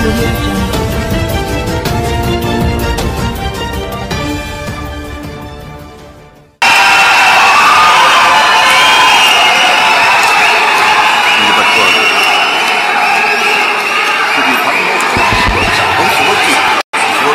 audio jungle. 你们说，这地方我讲的什么地？说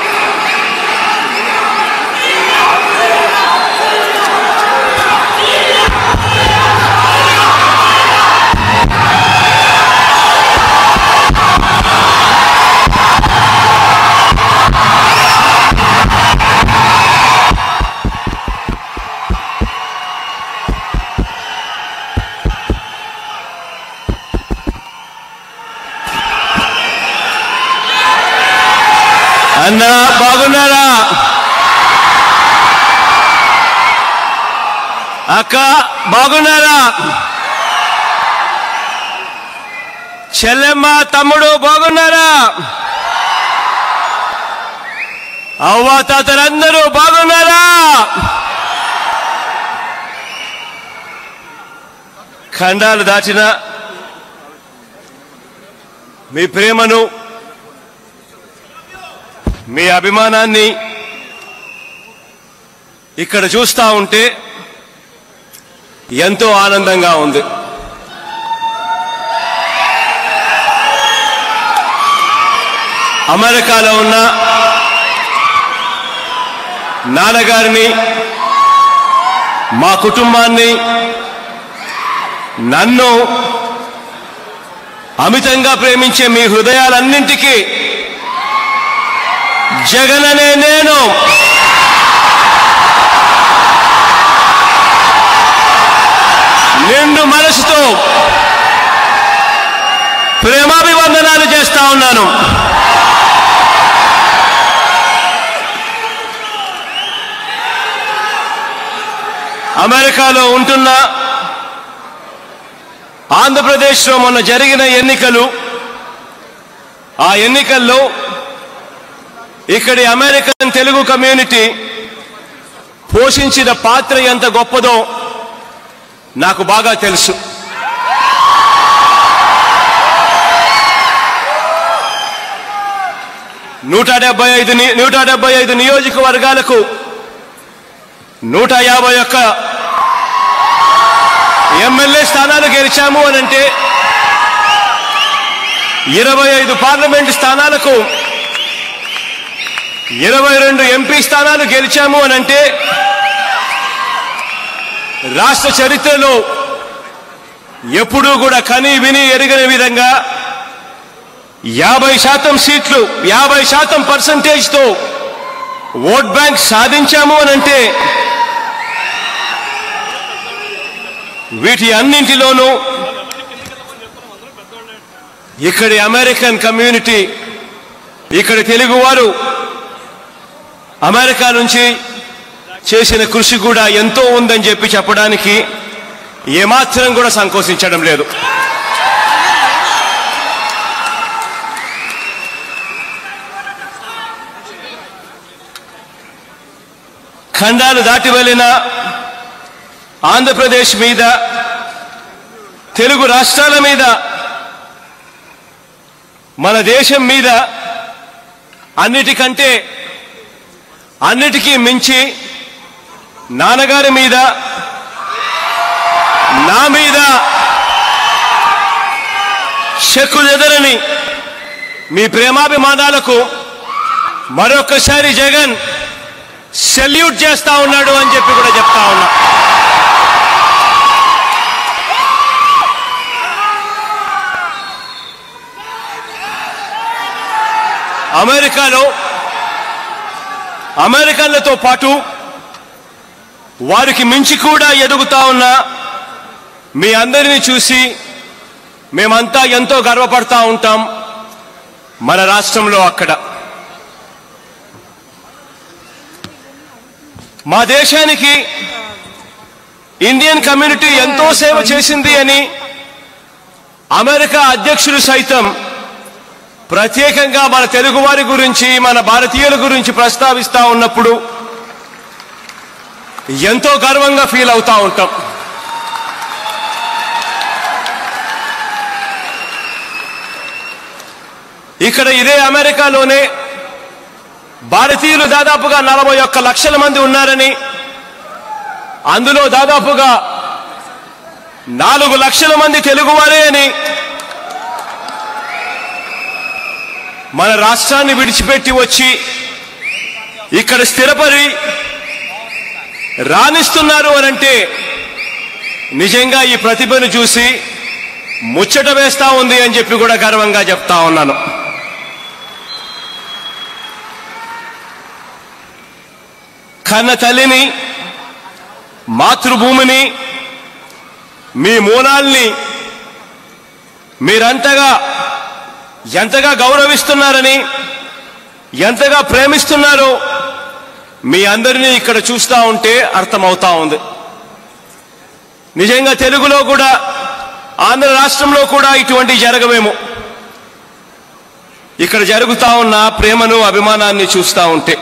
అన్నా బాగున్నారా అక్క బాగున్నారా చెల్లెమ్మ తమ్ముడు బాగున్నారా అవ్వ తాతలందరూ బాగున్నారా ఖండాలు దాచిన మీ ప్రేమను మీ అభిమానాన్ని ఇక్కడ చూస్తా ఉంటే ఎంతో ఆనందంగా ఉంది అమెరికాలో ఉన్న నాన్నగారిని మా కుటుంబాన్ని నన్ను అమితంగా ప్రేమించే మీ హృదయాలన్నింటికీ జగన్ అనే నేను నిండు మనసుతో ప్రేమాభివందనాలు చేస్తా ఉన్నాను అమెరికాలో ఉంటున్న ఆంధ్రప్రదేశ్లో మొన్న జరిగిన ఎన్నికలు ఆ ఎన్నికల్లో ఇక్కడి అమెరికన్ తెలుగు కమ్యూనిటీ పోషించిన పాత్ర ఎంత గొప్పదో నాకు బాగా తెలుసు నూట డెబ్బై ఐదు ని- నూట డెబ్బై ఐదు నియోజకవర్గాలకు నూట యాభై ఒక్క ఎమ్మెల్యే స్థానాలు గెలిచాము అనంటే ఇరవై ఐదు పార్లమెంటు స్థానాలకు ఇరవై రెండు ఎంపీ స్థానాలు గెలిచాము అని అంటే రాష్ట్ర చరిత్రలో ఎప్పుడూ కూడా కని విని ఎరగని విధంగా యాభై శాతం సీట్లు యాభై శాతం పర్సంటేజ్తో ఓట్ బ్యాంక్ సాధించాము అని అంటే వీటి అన్నింటిలోనూ ఇక్కడి అమెరికన్ కమ్యూనిటీ ఇక్కడి తెలుగువారు అమెరికా నుంచి చేసిన కృషి కూడా ఎంతో ఉందని చెప్పి చెప్పడానికి ఏమాత్రం కూడా సంకోచించడం లేదు ఖండాలు దాటి వెళ్ళిన ఆంధ్రప్రదేశ్ మీద తెలుగు రాష్ట్రాల మీద మన దేశం మీద అన్నిటికంటే అన్నిటికీ మించి నాన్నగారి మీద నా మీద చెక్కులెదరని మీ ప్రేమాభిమానాలకు మరొకసారి జగన్ సెల్యూట్ చేస్తా ఉన్నాడు అని చెప్పి కూడా చెప్తా ఉన్నా అమెరికాలో అమెరికన్లతో పాటు వారికి మించి కూడా ఎదుగుతా ఉన్న మీ అందరినీ చూసి మేమంతా ఎంతో గర్వపడతా ఉంటాం మన రాష్ట్రంలో అక్కడ మా దేశానికి ఇండియన్ కమ్యూనిటీ ఎంతో సేవ చేసింది అని అమెరికా అధ్యక్షులు సైతం ప్రత్యేకంగా మన తెలుగువారి గురించి మన భారతీయుల గురించి ప్రస్తావిస్తా ఉన్నప్పుడు ఎంతో గర్వంగా ఫీల్ అవుతా ఉంటాం ఇక్కడ ఇదే అమెరికాలోనే భారతీయులు దాదాపుగా నలభై ఒక్క లక్షల మంది ఉన్నారని అందులో దాదాపుగా నాలుగు లక్షల మంది తెలుగువారే అని మన రాష్ట్రాన్ని విడిచిపెట్టి వచ్చి ఇక్కడ స్థిరపడి రాణిస్తున్నారు అనంటే నిజంగా ఈ ప్రతిభను చూసి ముచ్చట వేస్తా ఉంది అని చెప్పి కూడా గర్వంగా చెప్తా ఉన్నాను కన్న తల్లిని మాతృభూమిని మీ మూలాల్ని మీరంతగా ఎంతగా గౌరవిస్తున్నారని ఎంతగా ప్రేమిస్తున్నారో మీ అందరినీ ఇక్కడ చూస్తా ఉంటే అర్థమవుతా ఉంది నిజంగా తెలుగులో కూడా ఆంధ్ర రాష్ట్రంలో కూడా ఇటువంటి జరగవేమో ఇక్కడ జరుగుతా ఉన్న ప్రేమను అభిమానాన్ని చూస్తా ఉంటే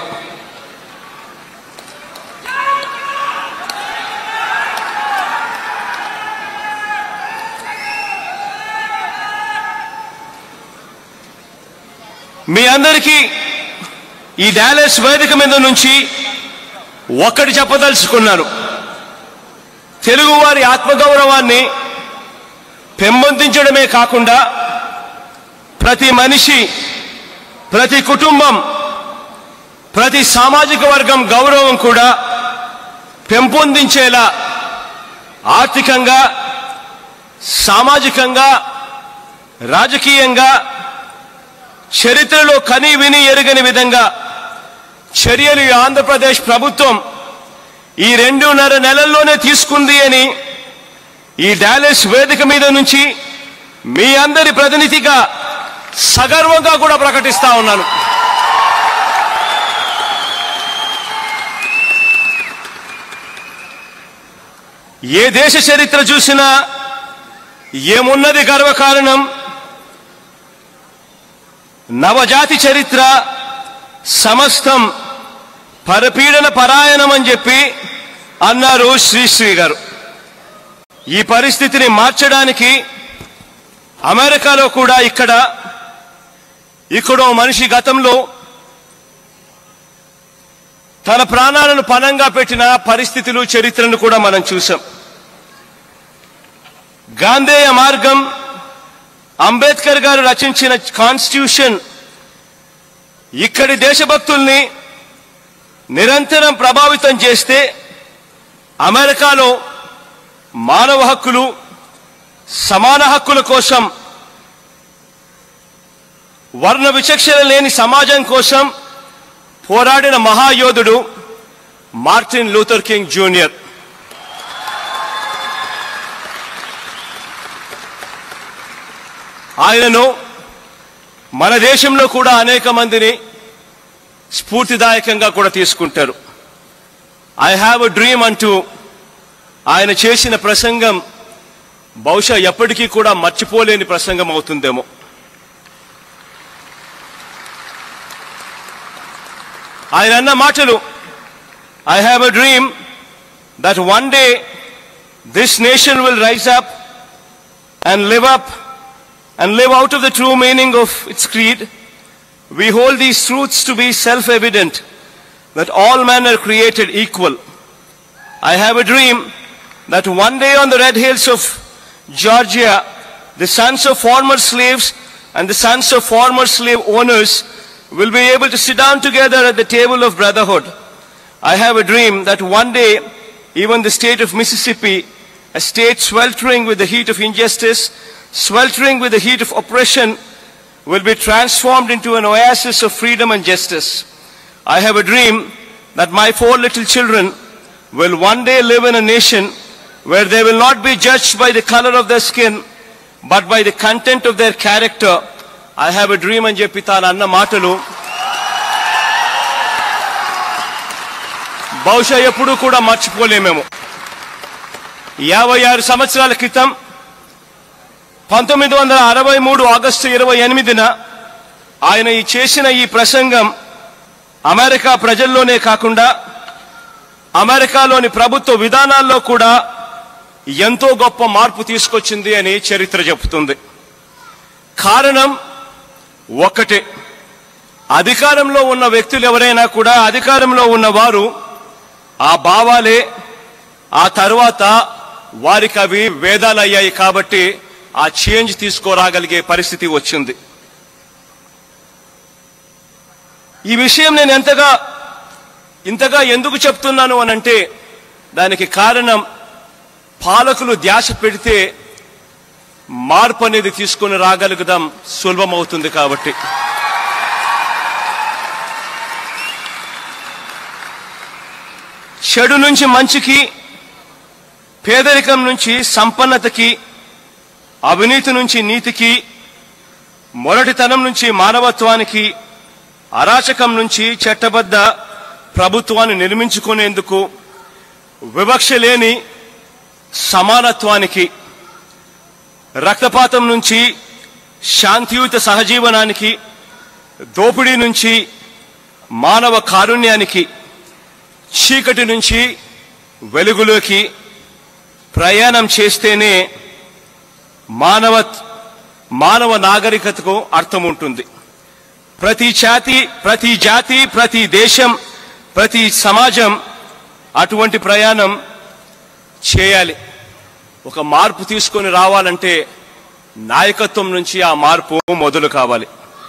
మీ అందరికీ ఈ డాలస్ వేదిక మీద నుంచి ఒక్కటి చెప్పదలుచుకున్నాను తెలుగువారి ఆత్మగౌరవాన్ని పెంపొందించడమే కాకుండా ప్రతి మనిషి ప్రతి కుటుంబం ప్రతి సామాజిక వర్గం గౌరవం కూడా పెంపొందించేలా ఆర్థికంగా సామాజికంగా రాజకీయంగా చరిత్రలో కని విని ఎరుగని విధంగా చర్యలు ఈ ఆంధ్రప్రదేశ్ ప్రభుత్వం ఈ రెండున్నర నెలల్లోనే తీసుకుంది అని ఈ డాలెస్ వేదిక మీద నుంచి మీ అందరి ప్రతినిధిగా సగర్వంగా కూడా ప్రకటిస్తా ఉన్నాను ఏ దేశ చరిత్ర చూసినా ఏమున్నది గర్వకారణం నవజాతి చరిత్ర సమస్తం పరపీడన పరాయణం అని చెప్పి అన్నారు శ్రీశ్రీ గారు ఈ పరిస్థితిని మార్చడానికి అమెరికాలో కూడా ఇక్కడ ఇక్కడో మనిషి గతంలో తన ప్రాణాలను పణంగా పెట్టిన పరిస్థితులు చరిత్రను కూడా మనం చూసాం గాంధేయ మార్గం అంబేద్కర్ గారు రచించిన కాన్స్టిట్యూషన్ ఇక్కడి దేశభక్తుల్ని నిరంతరం ప్రభావితం చేస్తే అమెరికాలో మానవ హక్కులు సమాన హక్కుల కోసం వర్ణ విచక్షణ లేని సమాజం కోసం పోరాడిన మహాయోధుడు మార్టిన్ లూథర్ కింగ్ జూనియర్ ఆయనను మన దేశంలో కూడా అనేక మందిని స్ఫూర్తిదాయకంగా కూడా తీసుకుంటారు ఐ హ్యావ్ అ డ్రీమ్ అంటూ ఆయన చేసిన ప్రసంగం బహుశా ఎప్పటికీ కూడా మర్చిపోలేని ప్రసంగం అవుతుందేమో ఆయన అన్న మాటలు I have a dream that one day this nation will rise up and live up and live out of the true meaning of its creed, we hold these truths to be self-evident, that all men are created equal. I have a dream that one day on the red hills of Georgia, the sons of former slaves and the sons of former slave owners will be able to sit down together at the table of brotherhood. I have a dream that one day, even the state of Mississippi, a state sweltering with the heat of injustice, sweltering with the heat of oppression, will be transformed into an oasis of freedom and justice. I have a dream that my four little children will one day live in a nation where they will not be judged by the color of their skin, but by the content of their character. I have a dream అని చెప్పి తాను అన్న మాటలు బహుశా ఎప్పుడూ కూడా మర్చిపోలేమేమో యాభై ఆరు సంవత్సరాల క్రితం పంతొమ్మిది వందల అరవై మూడు ఆగస్టు ఇరవై ఎనిమిదిన ఆయన ఈ చేసిన ఈ ప్రసంగం అమెరికా ప్రజల్లోనే కాకుండా అమెరికాలోని ప్రభుత్వ విధానాల్లో కూడా ఎంతో గొప్ప మార్పు తీసుకొచ్చింది అని చరిత్ర చెబుతుంది కారణం ఒక్కటే అధికారంలో ఉన్న వ్యక్తులు ఎవరైనా కూడా అధికారంలో ఉన్నవారు ఆ భావాలే ఆ తర్వాత వారికి అవి వేదాలు అయ్యాయి కాబట్టి ఆ చేంజ్ తీసుకురాగలిగే పరిస్థితి వచ్చింది ఈ విషయం నేను ఎంతగా ఇంతగా ఎందుకు చెప్తున్నాను అనంటే దానికి కారణం పాలకులు ధ్యాస పెడితే మార్పు అనేది తీసుకొని రాగలుగుదాం సులభమవుతుంది కాబట్టి చెడు నుంచి మంచికి పేదరికం నుంచి సంపన్నతకి అవినీతి నుంచి నీతికి మొరటితనం నుంచి మానవత్వానికి అరాచకం నుంచి చట్టబద్ధ ప్రభుత్వాన్ని నిర్మించుకునేందుకు వివక్ష లేని సమానత్వానికి రక్తపాతం నుంచి శాంతియుత సహజీవనానికి దోపిడీ నుంచి మానవ కారుణ్యానికి చీకటి నుంచి వెలుగులోకి ప్రయాణం చేస్తేనే మానవ మానవ నాగరికతకు అర్థం ఉంటుంది ప్రతి జాతి ప్రతి జాతి ప్రతి దేశం ప్రతి సమాజం అటువంటి ప్రయాణం చేయాలి ఒక మార్పు తీసుకొని రావాలంటే నాయకత్వం నుంచి ఆ మార్పు మొదలు కావాలి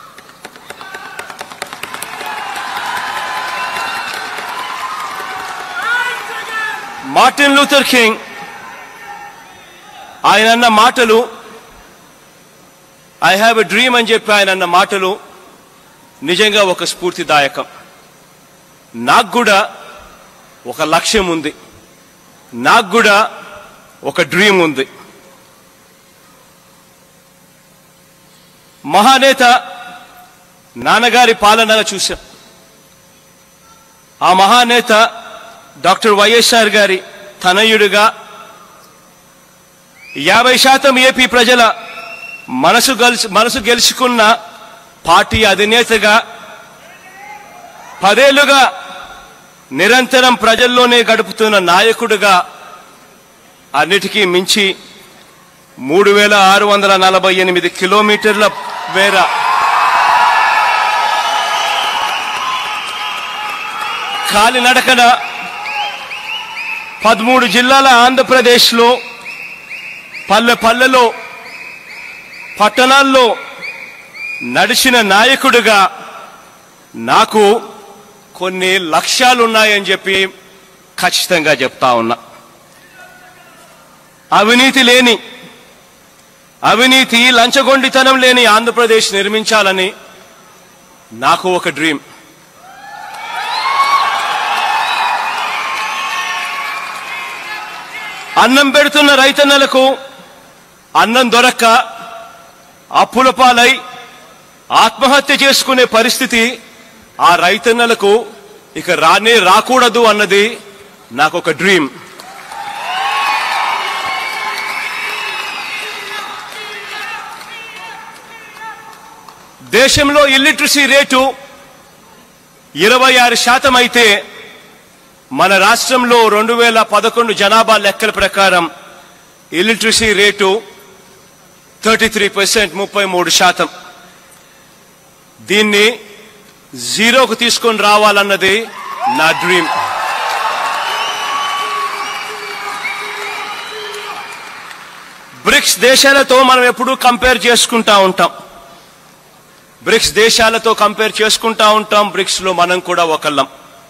మార్టిన్ లూథర్ కింగ్ ఆయన అన్న మాటలు ఐ హ్యావ్ ఎ డ్రీమ్ అని చెప్పి ఆయన అన్న మాటలు నిజంగా ఒక స్ఫూర్తిదాయకం నాకు కూడా ఒక లక్ష్యం ఉంది నాకు కూడా ఒక డ్రీమ్ ఉంది మహానేత నాన్నగారి పాలనగా చూశాం ఆ మహానేత డాక్టర్ వైఎస్ఆర్ గారి తనయుడిగా యాభై శాతం ఏపీ ప్రజల మనసు గెలిచి మనసు గెలుచుకున్న పార్టీ అధినేతగా పదేళ్లుగా నిరంతరం ప్రజల్లోనే గడుపుతున్న నాయకుడిగా అన్నిటికీ మించి మూడు వేల ఆరు వందల నలభై ఎనిమిది కిలోమీటర్ల మేర కాలినడకన పదమూడు జిల్లాల ఆంధ్రప్రదేశ్లో పల్లె పల్లెలో పట్టణాల్లో నడిచిన నాయకుడిగా నాకు కొన్ని లక్ష్యాలున్నాయని చెప్పి ఖచ్చితంగా చెప్తా ఉన్నా అవినీతి లేని అవినీతి లంచగొండితనం లేని ఆంధ్రప్రదేశ్ నిర్మించాలని నాకు ఒక డ్రీమ్ అన్నం పెడుతున్న రైతన్నలకు అన్నం దొరక్క అప్పుల పాలై ఆత్మహత్య చేసుకునే పరిస్థితి ఆ రైతన్నలకు ఇక రానే రాకూడదు అన్నది నాకు ఒక డ్రీమ్ దేశంలో ఇల్లిటరసీ రేటు ఇరవై ఆరు శాతం అయితే మన రాష్ట్రంలో రెండు వేల పదకొండు జనాభా లెక్కల ప్రకారం illiteracy rate thirty three percent ముప్పై మూడు శాతం దీన్ని జీరోకు తీసుకొని రావాలన్నది నా డ్రీమ్ బ్రిక్స్ దేశాలతో మనం ఎప్పుడూ కంపేర్ చేసుకుంటా ఉంటాం బ్రిక్స్ దేశాలతో కంపేర్ చేసుకుంటా ఉంటాం బ్రిక్స్ లో మనం కూడా ఒకళ్ళం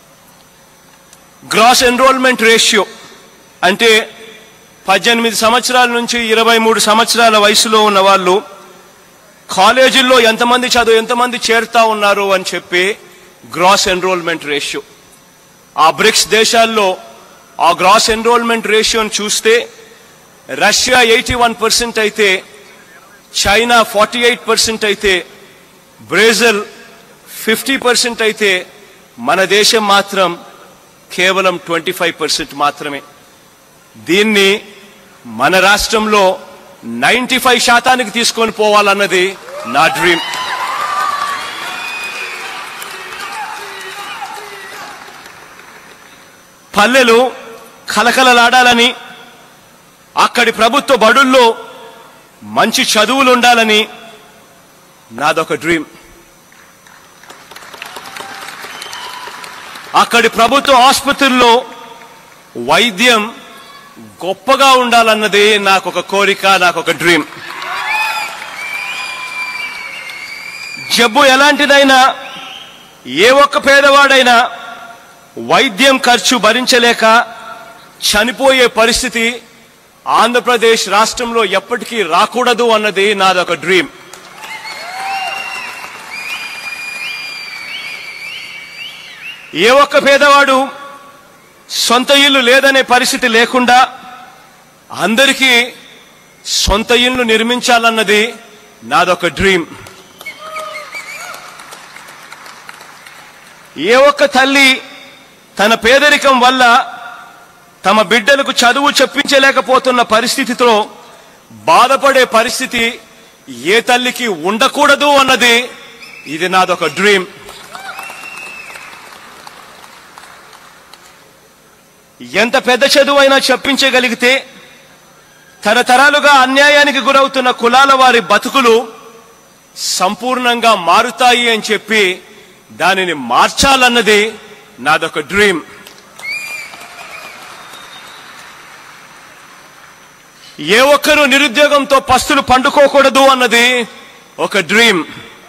గ్రాస్ ఎన్రోల్మెంట్ రేషియో అంటే పద్దెనిమిది సంవత్సరాల నుంచి ఇరవై మూడు సంవత్సరాల వయసులో ఉన్న వాళ్ళు కాలేజీల్లో ఎంతమంది చదువు ఎంతమంది చేరుతా ఉన్నారు అని చెప్పి గ్రాస్ ఎన్రోల్మెంట్ రేషియో ఆ బ్రిక్స్ దేశాల్లో ఆ గ్రాస్ ఎన్రోల్మెంట్ రేషియోని చూస్తే రష్యా ఎయిటీ వన్ పర్సెంట్ అయితే చైనా ఫార్టీ ఎయిట్ పర్సెంట్ అయితే బ్రెజిల్ ఫిఫ్టీ పర్సెంట్ అయితే మన దేశం మాత్రం కేవలం ట్వంటీ ఫైవ్ పర్సెంట్ మాత్రమే దీన్ని మన రాష్ట్రంలో నైంటీ ఫైవ్ శాతానికి తీసుకొని పోవాలన్నది నా డ్రీమ్ పల్లెలు కలకలలాడాలని అక్కడి ప్రభుత్వ బడుల్లో మంచి చదువులు ఉండాలని నాదొక డ్రీమ్ అక్కడి ప్రభుత్వ ఆసుపత్రుల్లో వైద్యం గొప్పగా ఉండాలన్నది నాకు ఒక కోరిక నాకు ఒక డ్రీమ్ జబ్బు ఎలాంటిదైనా ఏ ఒక్క పేదవాడైనా వైద్యం ఖర్చు భరించలేక చనిపోయే పరిస్థితి ఆంధ్రప్రదేశ్ రాష్ట్రంలో ఎప్పటికీ రాకూడదు అన్నది నాదొక డ్రీమ్ ఏ ఒక్క పేదవాడు సొంత ఇల్లు లేదనే పరిస్థితి లేకుండా అందరికీ సొంత ఇల్లు నిర్మించాలన్నది నాదొక డ్రీమ్ ఏ ఒక్క తల్లి తన పేదరికం వల్ల తమ బిడ్డలకు చదువు చెప్పించలేకపోతున్న పరిస్థితితో బాధపడే పరిస్థితి ఏ తల్లికి ఉండకూడదు అన్నది ఇది నాదొక డ్రీమ్ ఎంత పెద్ద చదువు అయినా చెప్పించగలిగితే తరతరాలుగా అన్యాయానికి గురవుతున్న కులాల వారి బతుకులు సంపూర్ణంగా మారుతాయి అని చెప్పి దానిని మార్చాలన్నది నాదొక డ్రీమ్ ఏ ఒక్కరూ నిరుద్యోగంతో పస్తులు పండుకోకూడదు అన్నది ఒక డ్రీమ్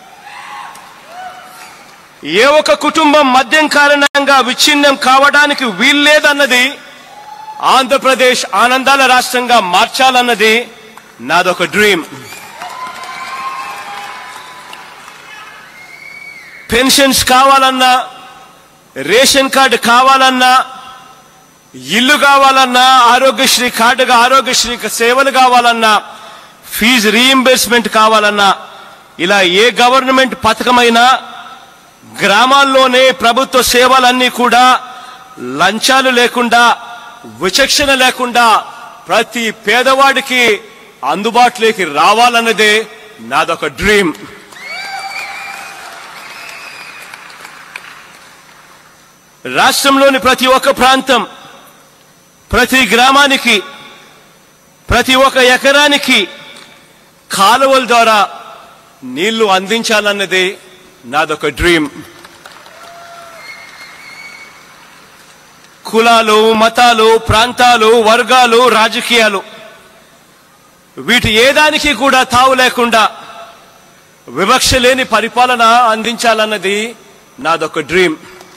ఏ ఒక్క కుటుంబం మద్యం కారణంగా విచ్ఛిన్నం కావడానికి వీల్లేదన్నది ఆంధ్రప్రదేశ్ ఆనందాల రాష్ట్రంగా మార్చాలన్నది నాదొక డ్రీమ్ పెన్షన్స్ కావాలన్నా రేషన్ కార్డు కావాలన్నా ఇల్లు కావాలన్నా ఆరోగ్యశ్రీ కార్డుగా ఆరోగ్యశ్రీ సేవలు కావాలన్నా ఫీజు రీయింబర్స్మెంట్ కావాలన్నా ఇలా ఏ గవర్నమెంట్ పథకమైనా గ్రామాల్లోనే ప్రభుత్వ సేవలన్నీ కూడా లంచాలు లేకుండా విచక్షణ లేకుండా ప్రతి పేదవాడికి అందుబాటులోకి రావాలన్నదే నాదొక డ్రీమ్ రాష్ట్రంలోని ప్రతి ఒక్క ప్రాంతం ప్రతి గ్రామానికి ప్రతి ఒక్క ఎకరానికి కాలువల ద్వారా నీళ్లు అందించాలన్నది నాదొక డ్రీమ్ కులాలు మతాలు ప్రాంతాలు వర్గాలు రాజకీయాలు వీటి ఏదానికి కూడా తావు లేకుండా వివక్ష లేని పరిపాలన అందించాలన్నది నాదొక డ్రీమ్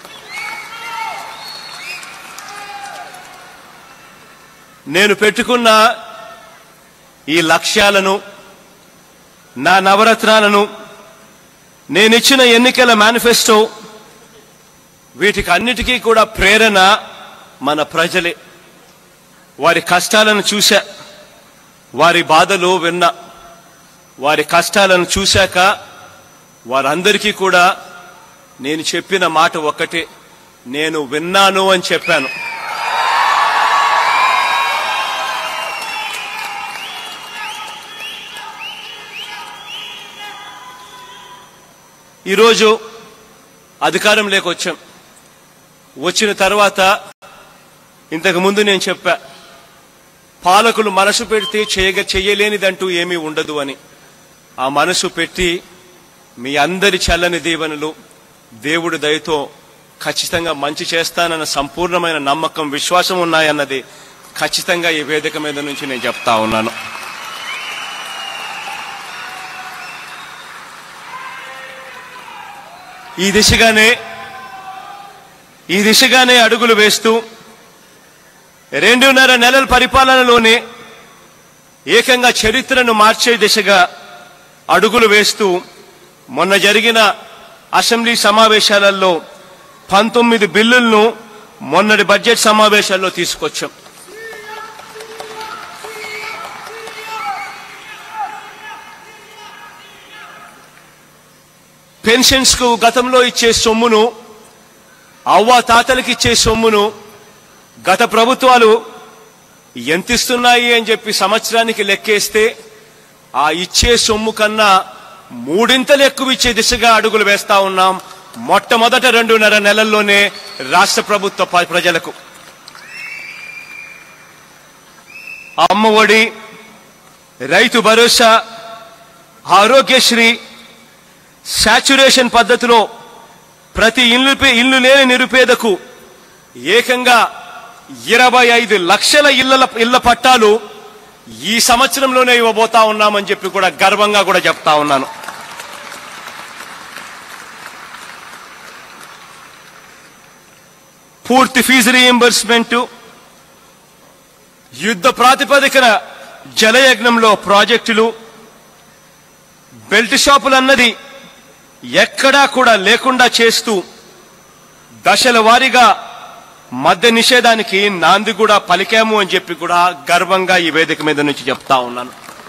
నేను పెట్టుకున్న ఈ లక్ష్యాలను నా నవరత్నాలను నేనిచ్చిన ఎన్నికల మేనిఫెస్టో వీటికి అన్నిటికీ కూడా ప్రేరణ మన ప్రజలే వారి కష్టాలను చూశా వారి బాధలు విన్నా వారి కష్టాలను చూశాక వారందరికీ కూడా నేను చెప్పిన మాట ఒక్కటే నేను విన్నాను అని చెప్పాను ఈరోజు అధికారం లేకొచ్చాం వచ్చిన తర్వాత ఇంతకు ముందు నేను చెప్పా పాలకులు మనసు పెడితే చేయగ చెయ్యలేనిదంటూ ఏమీ ఉండదు అని ఆ మనసు పెట్టి మీ అందరి చల్లని దీవెనలు దేవుడి దయతో ఖచ్చితంగా మంచి చేస్తానన్న సంపూర్ణమైన నమ్మకం విశ్వాసం ఉన్నాయన్నది ఖచ్చితంగా ఈ వేదిక మీద నుంచి నేను చెప్తా ఉన్నాను ఈ దిశగానే ఈ దిశగానే అడుగులు వేస్తూ రెండున్నర నెలల పరిపాలనలోనే ఏకంగా చరిత్రను మార్చే దిశగా అడుగులు వేస్తూ మొన్న జరిగిన అసెంబ్లీ సమావేశాలలో పంతొమ్మిది బిల్లులను మొన్నటి బడ్జెట్ సమావేశాల్లో తీసుకొచ్చాం పెన్షన్స్ కు గతంలో ఇచ్చే సొమ్మును అవ్వ తాతలకి ఇచ్చే సొమ్మును గత ప్రభుత్వాలు ఎంత ఇస్తున్నాయి అని చెప్పి సంవత్సరానికి లెక్కేస్తే ఆ ఇచ్చే సొమ్ము కన్నా మూడింతలు ఎక్కువ ఇచ్చే దిశగా అడుగులు వేస్తా ఉన్నాం మొట్టమొదట రెండున్నర నెలల్లోనే రాష్ట్ర ప్రభుత్వ ప- ప్రజలకు అమ్మ ఒడి రైతు భరోసా ఆరోగ్యశ్రీ శాచ్యురేషన్ పద్ధతిలో ప్రతి ఇల్లు ఇల్లు లేని నిరుపేదకు ఏకంగా ఇరవై ఐదు లక్షల ఇళ్ల ఇళ్ల పట్టాలు ఈ సంవత్సరంలోనే ఇవ్వబోతా ఉన్నామని చెప్పి కూడా గర్వంగా కూడా చెప్తా ఉన్నాను పూర్తి ఫీజు రీఎంబర్స్మెంట్ యుద్ధ ప్రాతిపదికన జలయజ్ఞంలో ప్రాజెక్టులు బెల్ట్ షాపులు అన్నది ఎక్కడా కూడా లేకుండా చేస్తూ దశల వారీగా మద్య నిషేధానికి నాంది కూడా పలికాము అని చెప్పి కూడా గర్వంగా ఈ వేదిక మీద నుంచి చెప్తా ఉన్నాను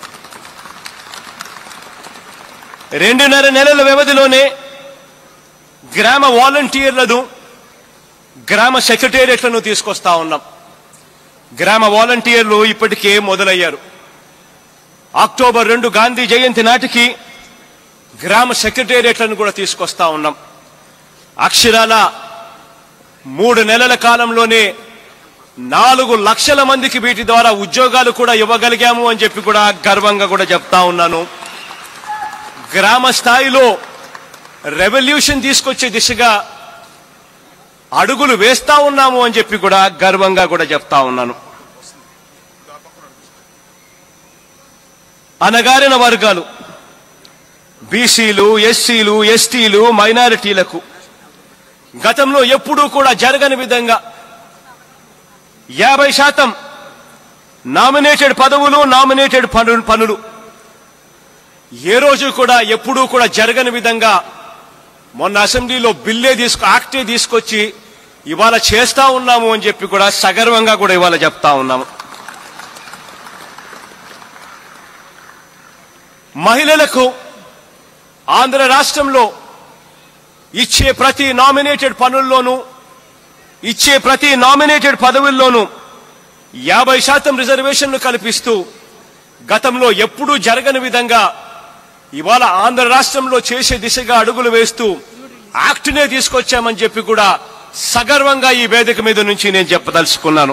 రెండున్నర నెలల వ్యవధిలోనే గ్రామ వాలంటీర్లను గ్రామ సెక్రటేరియట్లను తీసుకొస్తా ఉన్నాం గ్రామ వాలంటీర్లు ఇప్పటికే మొదలయ్యారు అక్టోబర్ రెండు గాంధీ జయంతి నాటికి గ్రామ సెక్రటేరియట్లను కూడా తీసుకొస్తా ఉన్నాం అక్షరాల మూడు నెలల కాలంలోనే నాలుగు లక్షల మందికి వీటి ద్వారా ఉద్యోగాలు కూడా ఇవ్వగలిగాము అని చెప్పి కూడా గర్వంగా కూడా చెప్తా ఉన్నాను గ్రామ స్థాయిలో రెవల్యూషన్ తీసుకొచ్చే దిశగా అడుగులు వేస్తా ఉన్నాము అని చెప్పి కూడా గర్వంగా కూడా చెప్తా ఉన్నాను అనగారిన వర్గాలు బీసీలు ఎస్సీలు ఎస్టీలు మైనారిటీలకు గతంలో ఎప్పుడూ కూడా జరగని విధంగా యాభై శాతం నామినేటెడ్ పదవులు నామినేటెడ్ పనులు పనులు ఏ రోజు కూడా ఎప్పుడూ కూడా జరగని విధంగా మొన్న అసెంబ్లీలో బిల్లే తీసుకు యాక్టే తీసుకొచ్చి ఇవాళ చేస్తా ఉన్నాము అని చెప్పి కూడా సగర్వంగా కూడా ఇవాళ చెప్తా ఉన్నాము మహిళలకు ఆంధ్ర రాష్ట్రంలో ఇచ్చే ప్రతి నామినేటెడ్ పనుల్లోనూ ఇచ్చే ప్రతి నామినేటెడ్ పదవుల్లోనూ యాభై శాతం రిజర్వేషన్లు కల్పిస్తూ గతంలో ఎప్పుడూ జరగని విధంగా ఇవాళ ఆంధ్ర రాష్ట్రంలో చేసే దిశగా అడుగులు వేస్తూ యాక్ట్నే తీసుకొచ్చామని చెప్పి కూడా సగర్వంగా ఈ వేదిక మీద నుంచి నేను చెప్పదలుచుకున్నాను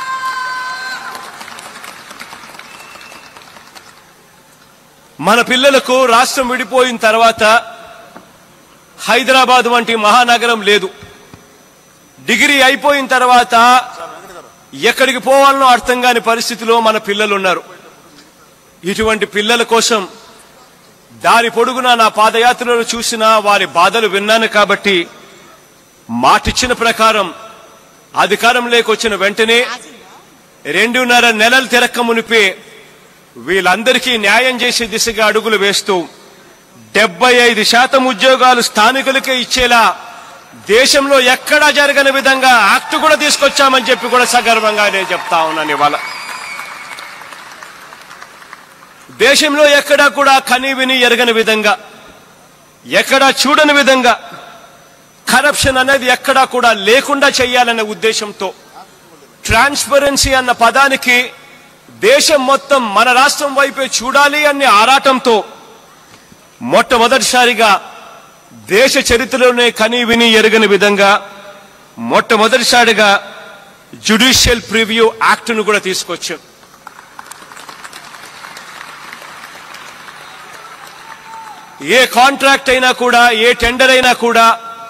మన పిల్లలకు రాష్ట్రం విడిపోయిన తర్వాత హైదరాబాద్ వంటి మహానగరం లేదు డిగ్రీ అయిపోయిన తర్వాత ఎక్కడికి పోవాలనో అర్థం కాని పరిస్థితిలో మన పిల్లలు ఉన్నారు ఇటువంటి పిల్లల కోసం దారి పొడుగున నా పాదయాత్రలో చూసిన వారి బాధలు విన్నాను కాబట్టి మాటిచ్చిన ప్రకారం అధికారం లేకొచ్చిన వెంటనే రెండున్నర నెలలు తిరక్క మునిపే వీళ్ళందరికీ న్యాయం చేసే దిశగా అడుగులు వేస్తూ డెబ్బై ఐదు శాతం ఉద్యోగాలు స్థానికులకే ఇచ్చేలా దేశంలో ఎక్కడా జరగని విధంగా యాక్ట్ కూడా తీసుకొచ్చామని చెప్పి కూడా సగర్వంగా నేను చెప్తా ఉన్నాను ఇవాళ దేశంలో ఎక్కడా కూడా కని విని ఎరగని విధంగా ఎక్కడా చూడని విధంగా కరప్షన్ అనేది ఎక్కడా కూడా లేకుండా చేయాలనే ఉద్దేశంతో ట్రాన్స్పరెన్సీ అన్న పదానికి దేశం మొత్తం మన రాష్ట్రం వైపే చూడాలి అనే ఆరాటంతో మొట్టమొదటిసారిగా దేశ చరిత్రలోనే కని విని ఎరగని విధంగా మొట్టమొదటిసారిగా జ్యుడిషియల్ ప్రివ్యూ యాక్ట్ను కూడా తీసుకొచ్చాం ఏ కాంట్రాక్ట్ అయినా కూడా ఏ టెండర్ అయినా కూడా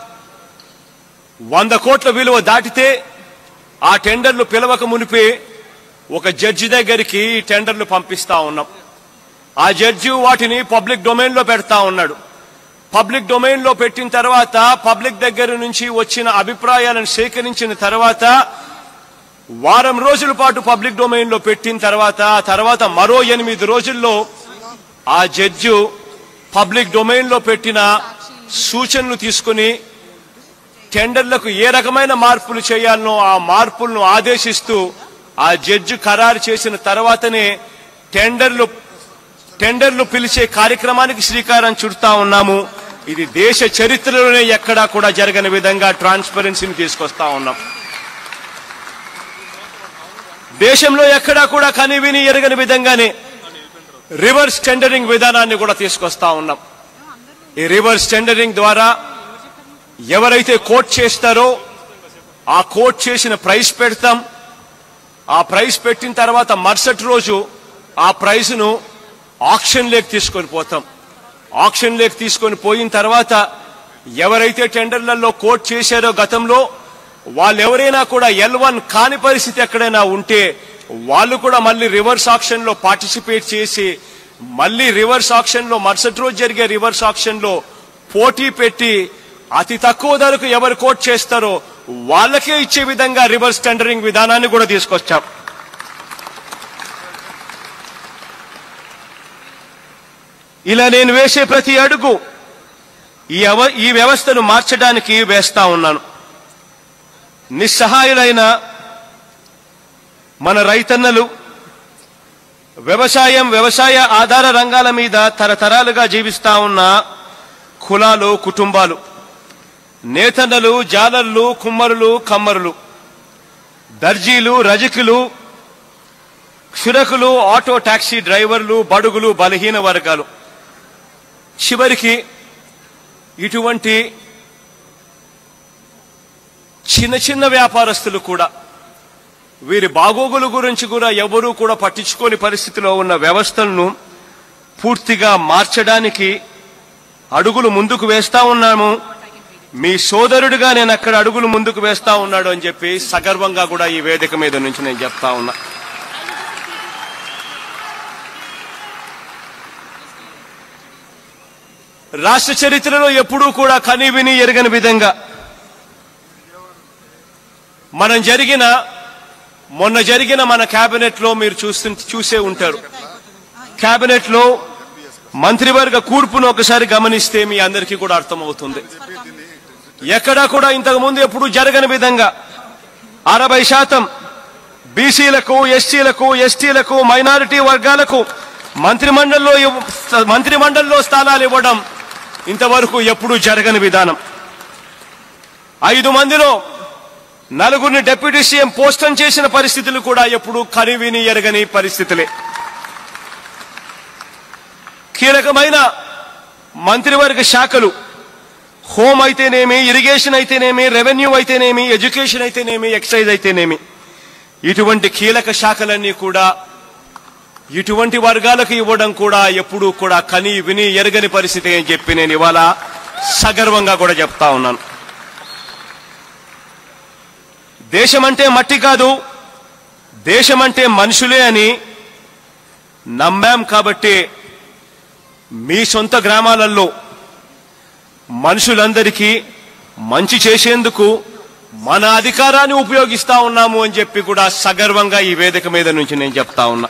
వంద కోట్ల విలువ దాటితే ఆ టెండర్లు పిలవక మునిపే ఒక జడ్జి దగ్గరికి ఈ టెండర్లు పంపిస్తా ఉన్నాం ఆ జడ్జి వాటిని పబ్లిక్ డొమైన్ లో పెడతా ఉన్నాడు పబ్లిక్ డొమైన్ లో పెట్టిన తర్వాత పబ్లిక్ దగ్గర నుంచి వచ్చిన అభిప్రాయాలను సేకరించిన తర్వాత వారం రోజుల పాటు పబ్లిక్ డొమైన్ లో పెట్టిన తర్వాత ఆ తర్వాత మరో ఎనిమిది రోజుల్లో ఆ జడ్జి పబ్లిక్ డొమైన్ లో పెట్టిన సూచనలు తీసుకుని టెండర్లకు ఏ రకమైన మార్పులు చేయాలనో ఆ మార్పులను ఆదేశిస్తూ ఆ జడ్జి ఖరారు చేసిన తర్వాతనే టెండర్లు టెండర్లు పిలిచే కార్యక్రమానికి శ్రీకారం చుడతా ఉన్నాము ఇది దేశ చరిత్రలోనే ఎక్కడా కూడా జరగని విధంగా ట్రాన్స్పరెన్సీని తీసుకొస్తా ఉన్నాం దేశంలో ఎక్కడా కూడా కని విని ఎరగని విధంగానే రివర్స్ టెండరింగ్ విధానాన్ని కూడా తీసుకొస్తా ఉన్నాం ఈ రివర్స్ టెండరింగ్ ద్వారా ఎవరైతే కోట్ చేస్తారో ఆ కోట్ చేసిన ప్రైస్ పెడతాం ఆ ప్రైస్ పెట్టిన తర్వాత మరుసటి రోజు ఆ ప్రైస్ను ఆక్షన్ లేక్ తీసుకొని పోతాం ఆక్షన్ లేక్ తీసుకొని పోయిన తర్వాత ఎవరైతే టెండర్లలో కోట్ చేశారో గతంలో వాళ్ళు ఎవరైనా కూడా ఎల్ వన్ కాని పరిస్థితి ఎక్కడైనా ఉంటే వాళ్ళు కూడా మళ్ళీ రివర్స్ ఆక్షన్ లో పార్టిసిపేట్ చేసి మళ్ళీ రివర్స్ ఆక్షన్ లో మరుసటి రోజు జరిగే రివర్స్ ఆక్షన్ లో పోటీ పెట్టి అతి తక్కువ ధరకు ఎవరు కోట్ చేస్తారో వాళ్ళకే ఇచ్చే విధంగా రివర్స్ టెండరింగ్ విధానాన్ని కూడా తీసుకొచ్చాం ఇలా నేను వేసే ప్రతి అడుగు ఈ అవ- ఈ వ్యవస్థను మార్చడానికి వేస్తా ఉన్నాను నిస్సహాయులైన మన రైతన్నలు వ్యవసాయం వ్యవసాయ ఆధార రంగాల మీద తరతరాలుగా జీవిస్తా ఉన్న కులాలు కుటుంబాలు నేతన్నలు జాలర్లు కుమ్మరులు కమ్మరులు దర్జీలు రజకులు క్షురకులు ఆటో టాక్సీ డ్రైవర్లు బడుగులు బలహీన వర్గాలు చివరికి ఇటువంటి చిన్న చిన్న వ్యాపారస్తులు కూడా వీరి బాగోగుల గురించి కూడా ఎవరూ కూడా పట్టించుకోని పరిస్థితిలో ఉన్న వ్యవస్థలను పూర్తిగా మార్చడానికి అడుగులు ముందుకు వేస్తా ఉన్నాము మీ సోదరుడిగా నేను అక్కడ అడుగులు ముందుకు వేస్తా ఉన్నాడు అని చెప్పి సగర్వంగా కూడా ఈ వేదిక మీద నుంచి నేను చెప్తా ఉన్నా రాష్ట్ర చరిత్రలో ఎప్పుడూ కూడా కని విని ఎరగని విధంగా మనం జరిగిన మొన్న జరిగిన మన కేబినెట్ లో మీరు చూస్తు చూసే ఉంటారు కేబినెట్ లో మంత్రివర్గ కూర్పును ఒకసారి గమనిస్తే మీ అందరికీ కూడా అర్థమవుతుంది ఎక్కడా కూడా ఇంతకు ముందు ఎప్పుడు జరగని విధంగా అరవై శాతం బీసీలకు ఎస్సీలకు ఎస్టీలకు మైనారిటీ వర్గాలకు మంత్రిమండలిలో ఇవ్వ- మంత్రిమండలిలో స్థానాలు ఇవ్వడం ఇంతవరకు ఎప్పుడూ జరగని విధానం ఐదు మందిలో నలుగురిని డిప్యూటీ సీఎం పోస్టం చేసిన పరిస్థితులు కూడా ఎప్పుడు కనివిని ఎరగని పరిస్థితులే కీలకమైన మంత్రివర్గ శాఖలు హోమ్ అయితేనేమి ఇరిగేషన్ అయితేనేమి రెవెన్యూ అయితేనేమి ఎడ్యుకేషన్ అయితేనేమి ఎక్సైజ్ అయితేనేమి ఇటువంటి కీలక శాఖలన్నీ కూడా ఇటువంటి వర్గాలకు ఇవ్వడం కూడా ఎప్పుడూ కూడా కని విని ఎరగని పరిస్థితి అని చెప్పి నేను ఇవాళ సగర్వంగా కూడా చెప్తా ఉన్నాను దేశమంటే మట్టి కాదు దేశమంటే మనుషులే అని నమ్మాం కాబట్టి మీ సొంత గ్రామాలలో మనుషులందరికీ మంచి చేసేందుకు మన అధికారాన్ని ఉపయోగిస్తా ఉన్నాము అని చెప్పి కూడా సగర్వంగా ఈ వేదిక మీద నుంచి నేను చెప్తా ఉన్నా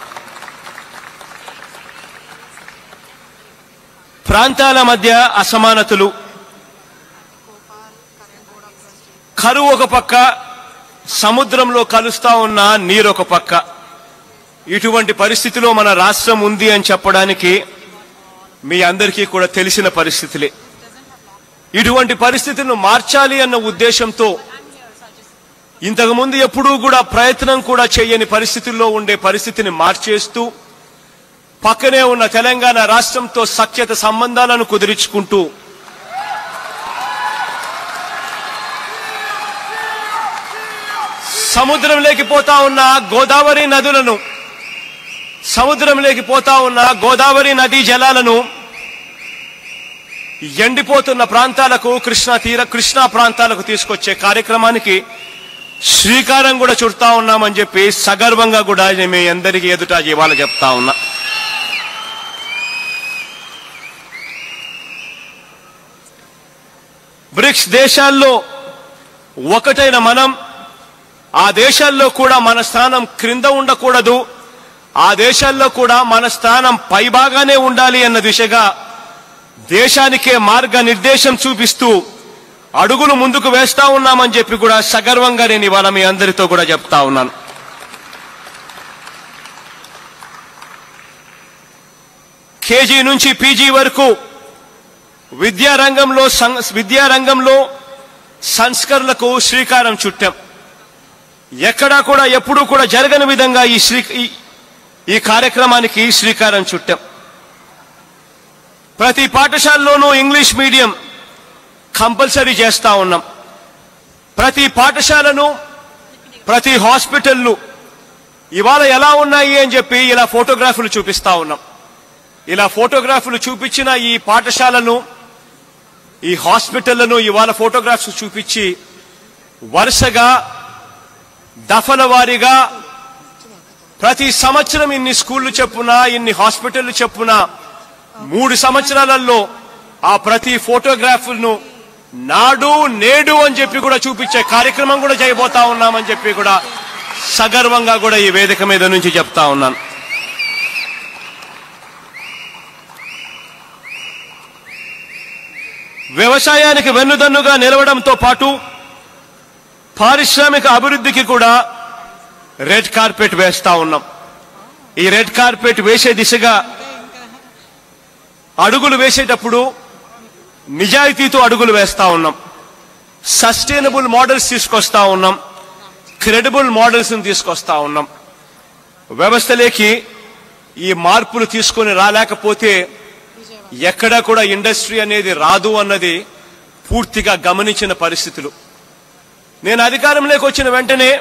ప్రాంతాల మధ్య అసమానతలు కరువు ఒక పక్క సముద్రంలో కలుస్తా ఉన్న నీరు ఒక పక్క ఇటువంటి పరిస్థితిలో మన రాష్ట్రం ఉంది అని చెప్పడానికి మీ అందరికీ కూడా తెలిసిన పరిస్థితులే ఇటువంటి పరిస్థితులను మార్చాలి అన్న ఉద్దేశంతో ఇంతకు ముందు ఎప్పుడూ కూడా ప్రయత్నం కూడా చేయని పరిస్థితుల్లో ఉండే పరిస్థితిని మార్చేస్తూ పక్కనే ఉన్న తెలంగాణ రాష్ట్రంతో సఖ్యత సంబంధాలను కుదిరించుకుంటూ సముద్రంలోకి పోతా ఉన్న గోదావరి నదులను సముద్రంలోకి పోతా ఉన్న గోదావరి నదీ జలాలను ఎండిపోతున్న ప్రాంతాలకు కృష్ణా తీర కృష్ణా ప్రాంతాలకు తీసుకొచ్చే కార్యక్రమానికి శ్రీకారం కూడా చుడతా ఉన్నామని చెప్పి సగర్వంగా కూడా నేను మీ అందరికీ ఎదుట ఇవాళ చెప్తా ఉన్నా బ్రిక్స్ దేశాల్లో ఒకటైన మనం ఆ దేశాల్లో కూడా మన స్థానం క్రింద ఉండకూడదు ఆ దేశాల్లో కూడా మన స్థానం పైభాగానే ఉండాలి అన్న దిశగా దేశానికే మార్గ నిర్దేశం చూపిస్తూ అడుగులు ముందుకు వేస్తా ఉన్నామని చెప్పి కూడా సగర్వంగా నేను ఇవాళ మీ అందరితో కూడా చెప్తా ఉన్నాను కేజీ నుంచి పీజీ వరకు విద్యారంగంలో సం- విద్యారంగంలో సంస్కరణలకు శ్రీకారం చుట్టాం ఎక్కడా కూడా ఎప్పుడూ కూడా జరగని విధంగా ఈ శ్రీ ఈ- ఈ కార్యక్రమానికి శ్రీకారం చుట్టాం ప్రతి పాఠశాలలోనూ ఇంగ్లీష్ మీడియం కంపల్సరీ చేస్తా ఉన్నాం ప్రతి పాఠశాలను ప్రతి హాస్పిటల్ను ఇవాళ ఎలా ఉన్నాయి అని చెప్పి ఇలా ఫోటోగ్రాఫ్లు చూపిస్తా ఉన్నాం ఇలా ఫోటోగ్రాఫ్లు చూపించిన ఈ పాఠశాలను ఈ హాస్పిటళ్లను ఇవాళ ఫోటోగ్రాఫ్స్ చూపించి వరుసగా దఫల వారీగా ప్రతి సంవత్సరం ఇన్ని స్కూళ్లు చెప్పున ఇన్ని హాస్పిటళ్లు చెప్పున మూడు సంవత్సరాలలో ఆ ప్రతి ఫోటోగ్రాఫ్ను నాడు నేడు అని చెప్పి కూడా చూపించే కార్యక్రమం కూడా చేయబోతా ఉన్నామని చెప్పి కూడా సగర్వంగా కూడా ఈ వేదిక మీద నుంచి చెప్తా ఉన్నాను వ్యవసాయానికి వెన్నుదన్నుగా నిలవడంతో పాటు పారిశ్రామిక అభివృద్ధికి కూడా రెడ్ కార్పెట్ వేస్తా ఉన్నాం ఈ రెడ్ కార్పెట్ వేసే దిశగా అడుగులు వేసేటప్పుడు నిజాయితీతో అడుగులు వేస్తా ఉన్నాం సస్టైనబుల్ మోడల్స్ తీసుకొస్తా ఉన్నాం క్రెడిబుల్ మోడల్స్ తీసుకొస్తా ఉన్నాం వ్యవస్థలోకి ఈ మార్పులు తీసుకొని రాలేకపోతే ఎక్కడా కూడా ఇండస్ట్రీ అనేది రాదు అన్నది పూర్తిగా గమనించిన పరిస్థితులు నేను అధికారంలోకి వచ్చిన వెంటనే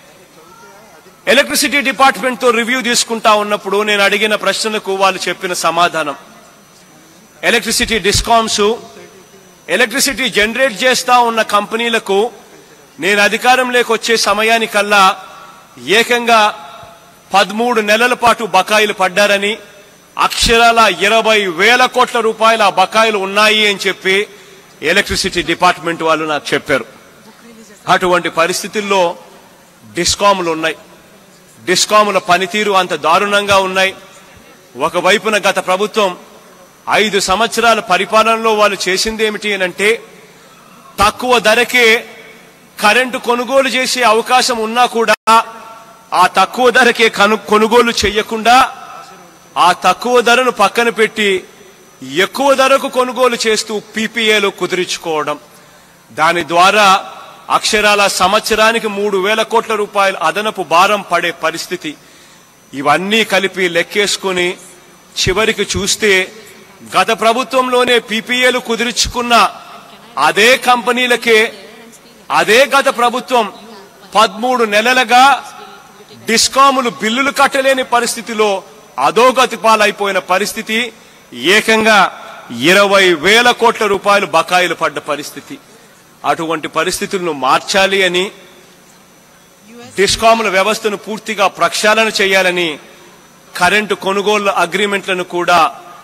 ఎలక్ట్రిసిటీ డిపార్ట్మెంట్ తో రివ్యూ తీసుకుంటా ఉన్నప్పుడు నేను అడిగిన ప్రశ్నలకు వాళ్ళు చెప్పిన సమాధానం ఎలక్ట్రిసిటీ డిస్కామ్స్ ఎలక్ట్రిసిటీ జనరేట్ చేస్తా ఉన్న కంపెనీలకు నేను అధికారంలోకి వచ్చే సమయానికల్లా ఏకంగా పదమూడు నెలల పాటు బకాయిలు పడ్డారని అక్షరాల ఇరవై వేల కోట్ల రూపాయల ఆ బకాయిలు ఉన్నాయి అని చెప్పి ఎలక్ట్రిసిటీ డిపార్ట్మెంట్ వాళ్ళు నాకు చెప్పారు అటువంటి పరిస్థితుల్లో డిస్కాములు ఉన్నాయి డిస్కాముల పనితీరు అంత దారుణంగా ఉన్నాయి ఒకవైపున గత ప్రభుత్వం ఐదు సంవత్సరాల పరిపాలనలో వాళ్ళు చేసింది ఏమిటి అంటే తక్కువ ధరకే కరెంటు కొనుగోలు చేసే అవకాశం ఉన్నా కూడా ఆ తక్కువ ధరకే కను కొనుగోలు చేయకుండా ఆ తక్కువ ధరను పక్కన పెట్టి ఎక్కువ ధరకు కొనుగోలు చేస్తూ పీపీఏలు కుదిరించుకోవడం దాని ద్వారా అక్షరాల సంవత్సరానికి మూడు వేల కోట్ల రూపాయల అదనపు భారం పడే పరిస్థితి ఇవన్నీ కలిపి లెక్కేసుకుని చివరికి చూస్తే గత ప్రభుత్వంలోనే పీపీఏలు కుదిరించుకున్న అదే కంపెనీలకే అదే గత ప్రభుత్వం పదమూడు నెలలుగా డిస్కాములు బిల్లులు కట్టలేని పరిస్థితిలో అధోగతి పాలైపోయిన పరిస్థితి ఏకంగా ఇరవై వేల కోట్ల రూపాయలు బకాయిలు పడ్డ పరిస్థితి అటువంటి పరిస్థితులను మార్చాలి అని డిస్కాముల వ్యవస్థను పూర్తిగా ప్రక్షాళన చేయాలని కరెంటు కొనుగోలు అగ్రిమెంట్లను కూడా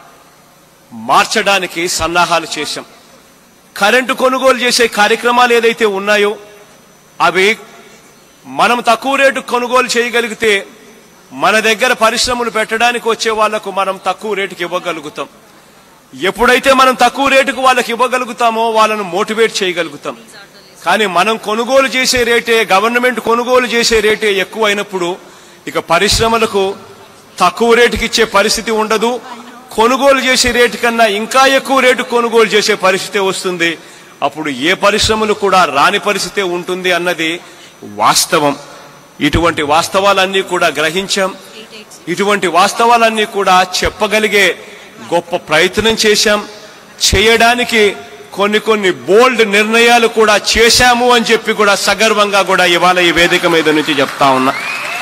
మార్చడానికి సన్నాహాలు చేశాం కరెంటు కొనుగోలు చేసే కార్యక్రమాలు ఏదైతే ఉన్నాయో అవి మనం తక్కువ రేటు కొనుగోలు చేయగలిగితే మన దగ్గర పరిశ్రమలు పెట్టడానికి వచ్చే వాళ్లకు మనం తక్కువ రేటుకి ఇవ్వగలుగుతాం ఎప్పుడైతే మనం తక్కువ రేటుకు వాళ్ళకి ఇవ్వగలుగుతామో వాళ్ళను మోటివేట్ చేయగలుగుతాం కానీ మనం కొనుగోలు చేసే రేటే గవర్నమెంట్ కొనుగోలు చేసే రేటే ఎక్కువ అయినప్పుడు ఇక పరిశ్రమలకు తక్కువ రేటుకి ఇచ్చే పరిస్థితి ఉండదు కొనుగోలు చేసే రేటు కన్నా ఇంకా ఎక్కువ రేటు కొనుగోలు చేసే పరిస్థితి వస్తుంది అప్పుడు ఏ పరిశ్రమలు కూడా రాని పరిస్థితి ఉంటుంది అన్నది వాస్తవం ఇటువంటి వాస్తవాలన్నీ కూడా గ్రహించాం ఇటువంటి వాస్తవాలన్నీ కూడా చెప్పగలిగే గొప్ప ప్రయత్నం చేశాం చేయడానికి కొన్ని కొన్ని బోల్డ్ నిర్ణయాలు కూడా చేశాము అని చెప్పి కూడా సగర్వంగా కూడా ఇవాళ ఈ వేదిక మీద నుంచి చెప్తా ఉన్నా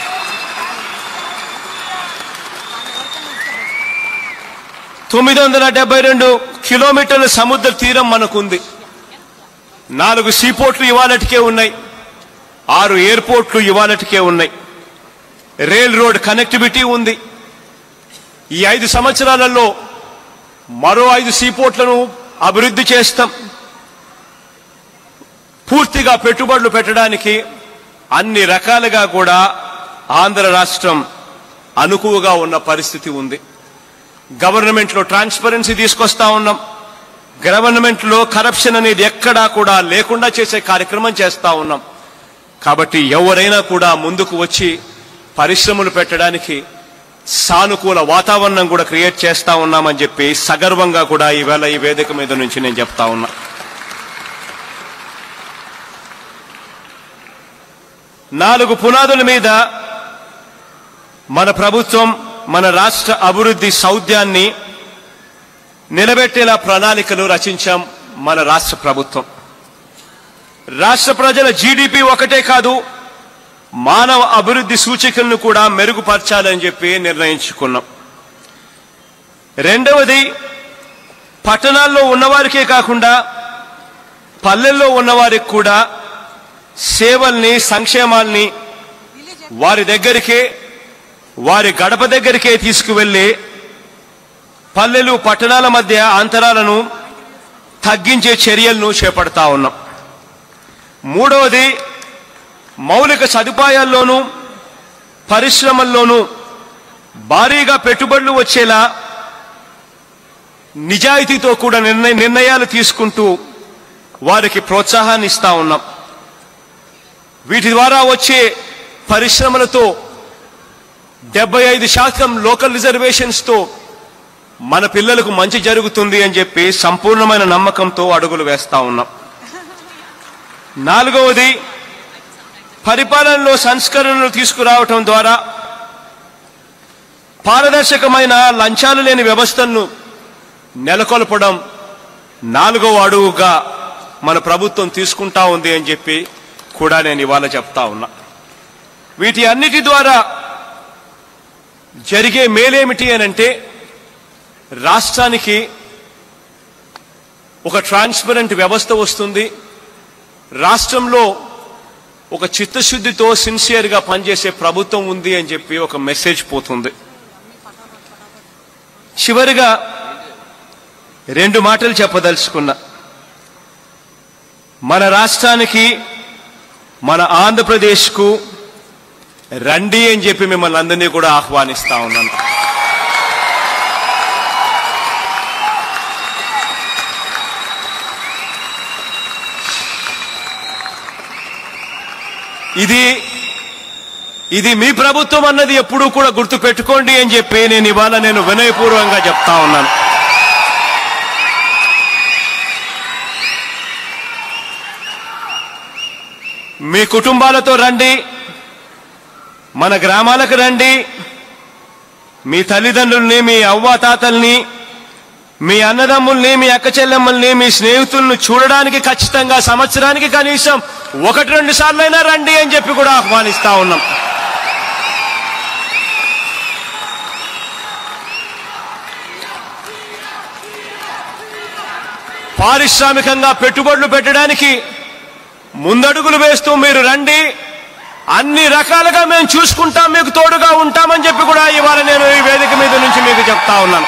తొమ్మిది వందల డెబ్బై రెండు కిలోమీటర్ల సముద్ర తీరం మనకుంది నాలుగు సీపోర్ట్లు ఇవాళటికే ఉన్నాయి ఆరు ఎయిర్పోర్ట్లు ఇవాళటికే ఉన్నాయి రైల్ రోడ్ కనెక్టివిటీ ఉంది ఈ ఐదు సంవత్సరాలలో మరో ఐదు సీపోర్ట్లను అభివృద్ధి చేస్తాం పూర్తిగా పెట్టుబడులు పెట్టడానికి అన్ని రకాలుగా కూడా ఆంధ్ర రాష్ట్రం అనుకువగా ఉన్న పరిస్థితి ఉంది గవర్నమెంట్ లో ట్రాన్స్పరెన్సీ తీసుకొస్తా ఉన్నాం గవర్నమెంట్ లో కరప్షన్ అనేది ఎక్కడా కూడా లేకుండా చేసే కార్యక్రమం చేస్తా ఉన్నాం కాబట్టి ఎవరైనా కూడా ముందుకు వచ్చి పరిశ్రమలు పెట్టడానికి సానుకూల వాతావరణం కూడా క్రియేట్ చేస్తా ఉన్నామని చెప్పి సగర్వంగా కూడా ఈవేళ ఈ వేదిక మీద నుంచి నేను చెప్తా ఉన్నా నాలుగు పునాదుల మీద మన ప్రభుత్వం మన రాష్ట్ర అభివృద్ధి సౌద్యాన్ని నిలబెట్టేలా ప్రణాళికలు రచించాం మన రాష్ట్ర ప్రభుత్వం రాష్ట్ర ప్రజల జీడిపి ఒకటే కాదు మానవ అభివృద్ధి సూచికలను కూడా మెరుగుపరచాలని చెప్పి నిర్ణయించుకున్నాం రెండవది పట్టణాల్లో ఉన్నవారికే కాకుండా పల్లెల్లో ఉన్నవారికి కూడా సేవల్ని సంక్షేమాల్ని వారి దగ్గరికే వారి గడప దగ్గరికే తీసుకువెళ్ళి పల్లెలు పట్టణాల మధ్య అంతరాలను తగ్గించే చర్యలను చేపడతా ఉన్నాం మూడవది మౌలిక సదుపాయాల్లోనూ పరిశ్రమల్లోనూ భారీగా పెట్టుబడులు వచ్చేలా నిజాయితీతో కూడా నిర్ణయ నిర్ణయాలు తీసుకుంటూ వారికి ప్రోత్సాహాన్ని ఇస్తా ఉన్నాం వీటి ద్వారా వచ్చే పరిశ్రమలతో డెబ్బై ఐదు శాతం లోకల్ రిజర్వేషన్స్తో మన పిల్లలకు మంచి జరుగుతుంది అని చెప్పి సంపూర్ణమైన నమ్మకంతో అడుగులు వేస్తా ఉన్నాం నాలుగవది పరిపాలనలో సంస్కరణలు తీసుకురావటం ద్వారా పారదర్శకమైన లంచాలు లేని వ్యవస్థను నెలకొల్పడం నాలుగవ అడుగుగా మన ప్రభుత్వం తీసుకుంటా ఉంది అని చెప్పి కూడా నేను ఇవాళ చెప్తా ఉన్నా వీటి అన్నిటి ద్వారా జరిగే మేలేమిటి అని అంటే రాష్ట్రానికి ఒక ట్రాన్స్పరెంట్ వ్యవస్థ వస్తుంది రాష్ట్రంలో ఒక చిత్తశుద్ధితో సిన్సియర్గా పనిచేసే ప్రభుత్వం ఉంది అని చెప్పి ఒక మెసేజ్ పోతుంది చివరిగా రెండు మాటలు చెప్పదలుచుకున్నా మన రాష్ట్రానికి మన ఆంధ్రప్రదేశ్కు రండి అని చెప్పి మిమ్మల్ని అందరినీ కూడా ఆహ్వానిస్తా ఉన్నాను ఇది ఇది మీ ప్రభుత్వం అన్నది ఎప్పుడూ కూడా గుర్తు పెట్టుకోండి అని చెప్పి నేను ఇవాళ నేను వినయపూర్వకంగా చెప్తా ఉన్నాను మీ కుటుంబాలతో రండి మన గ్రామాలకు రండి మీ తల్లిదండ్రుల్ని మీ అవ్వాతాతల్ని మీ అన్నదమ్ముల్ని మీ అక్క చెల్లెమ్మల్ని మీ స్నేహితుల్ని చూడడానికి ఖచ్చితంగా సంవత్సరానికి కనీసం ఒకటి రెండు సార్లైనా రండి అని చెప్పి కూడా ఆహ్వానిస్తా ఉన్నాం పారిశ్రామికంగా పెట్టుబడులు పెట్టడానికి ముందడుగులు వేస్తూ మీరు రండి అన్ని రకాలుగా మేము చూసుకుంటాం మీకు తోడుగా ఉంటామని చెప్పి కూడా ఇవాళ నేను ఈ వేదిక మీద నుంచి మీకు చెప్తా ఉన్నాను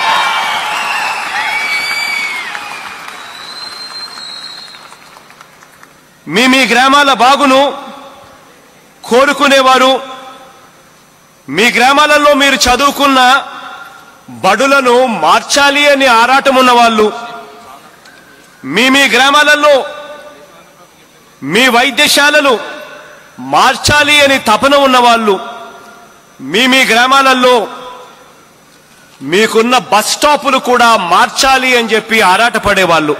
మీ మీ గ్రామాల బాగును కోరుకునేవారు మీ గ్రామాలలో మీరు చదువుకున్న బడులను మార్చాలి అని ఆరాటం ఉన్న వాళ్ళు మీ మీ గ్రామాలలో మీ వైద్యశాలలు మార్చాలి అని తపన ఉన్నవాళ్ళు మీ మీ గ్రామాలలో మీకున్న బస్ స్టాపులు కూడా మార్చాలి అని చెప్పి ఆరాటపడేవాళ్ళు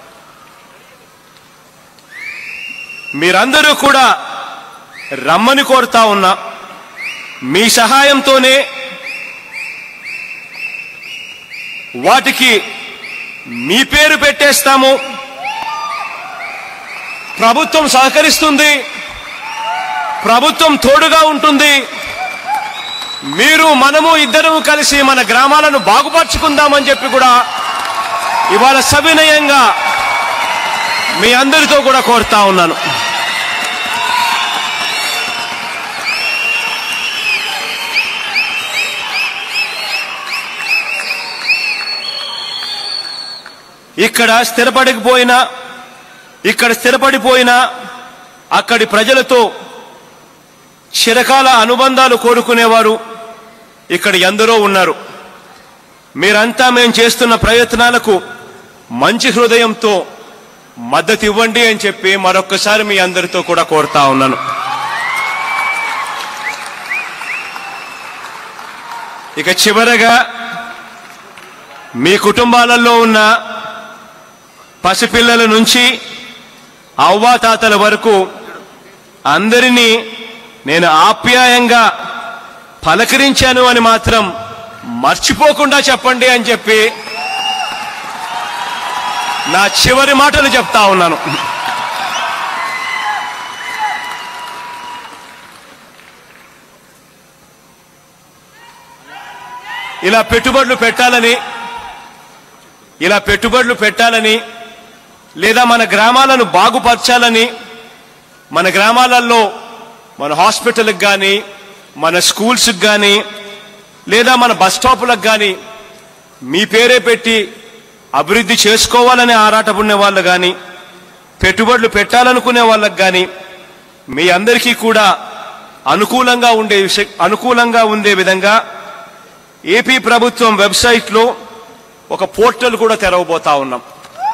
మీరందరూ కూడా రమ్మని కోరుతా ఉన్నా మీ సహాయంతోనే వాటికి మీ పేరు పెట్టేస్తాము ప్రభుత్వం సహకరిస్తుంది ప్రభుత్వం తోడుగా ఉంటుంది మీరు మనము ఇద్దరము కలిసి మన గ్రామాలను బాగుపరుచుకుందామని చెప్పి కూడా ఇవాళ సవినయంగా మీ అందరితో కూడా కోరుతా ఉన్నాను ఇక్కడ స్థిరపడకపోయినా ఇక్కడ స్థిరపడిపోయినా అక్కడి ప్రజలతో చిరకాల అనుబంధాలు కోరుకునేవారు ఇక్కడ ఎందరో ఉన్నారు మీరంతా మేము చేస్తున్న ప్రయత్నాలకు మంచి హృదయంతో మద్దతు ఇవ్వండి అని చెప్పి మరొక్కసారి మీ అందరితో కూడా కోరుతా ఉన్నాను ఇక చివరగా మీ కుటుంబాలలో ఉన్న పసిపిల్లల నుంచి అవ్వాతాతల వరకు అందరినీ నేను ఆప్యాయంగా పలకరించాను అని మాత్రం మర్చిపోకుండా చెప్పండి అని చెప్పి నా చివరి మాటలు చెప్తా ఉన్నాను ఇలా పెట్టుబడులు పెట్టాలని ఇలా పెట్టుబడులు పెట్టాలని లేదా మన గ్రామాలను బాగుపరచాలని మన గ్రామాలలో మన హాస్పిటల్కి కానీ మన స్కూల్స్కి కానీ లేదా మన బస్ స్టాపులకు కానీ మీ పేరే పెట్టి అభివృద్ధి చేసుకోవాలని ఆరాటపడిన వాళ్ళు కానీ పెట్టుబడులు పెట్టాలనుకునే వాళ్ళకి కానీ మీ అందరికీ కూడా అనుకూలంగా ఉండే విషయ అనుకూలంగా ఉండే విధంగా ఏపీ ప్రభుత్వం వెబ్సైట్లో ఒక పోర్టల్ కూడా తెరవబోతా ఉన్నాం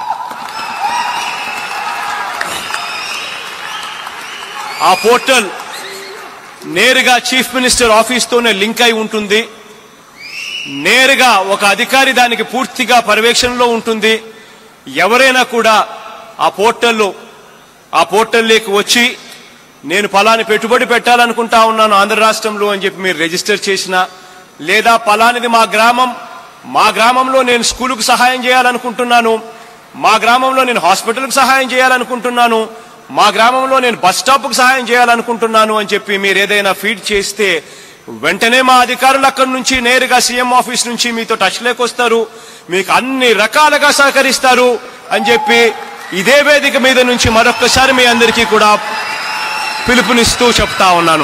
ఆ పోర్టల్ నేరుగా చీఫ్ మినిస్టర్ ఆఫీస్తోనే లింక్ అయి ఉంటుంది నేరుగా ఒక అధికారి దానికి పూర్తిగా పర్యవేక్షణలో ఉంటుంది ఎవరైనా కూడా ఆ పోర్టల్లో ఆ పోర్టల్లోకి వచ్చి నేను ఫలాని పెట్టుబడి పెట్టాలనుకుంటా ఉన్నాను ఆంధ్ర రాష్ట్రంలో అని చెప్పి మీరు రిజిస్టర్ చేసినా లేదా ఫలానిది మా గ్రామం మా గ్రామంలో నేను స్కూలుకు సహాయం చేయాలనుకుంటున్నాను మా గ్రామంలో నేను హాస్పిటల్కి సహాయం చేయాలనుకుంటున్నాను మా గ్రామంలో నేను బస్ స్టాప్కు సహాయం చేయాలనుకుంటున్నాను అని చెప్పి మీరు ఏదైనా ఫీడ్ చేస్తే వెంటనే మా అధికారులు అక్కడి నుంచి నేరుగా సీఎం ఆఫీస్ నుంచి మీతో టచ్ లేకొస్తారు మీకు అన్ని రకాలుగా సహకరిస్తారు అని చెప్పి ఇదే వేదిక మీద నుంచి మరొక్కసారి మీ అందరికీ కూడా పిలుపునిస్తూ చెప్తా ఉన్నాను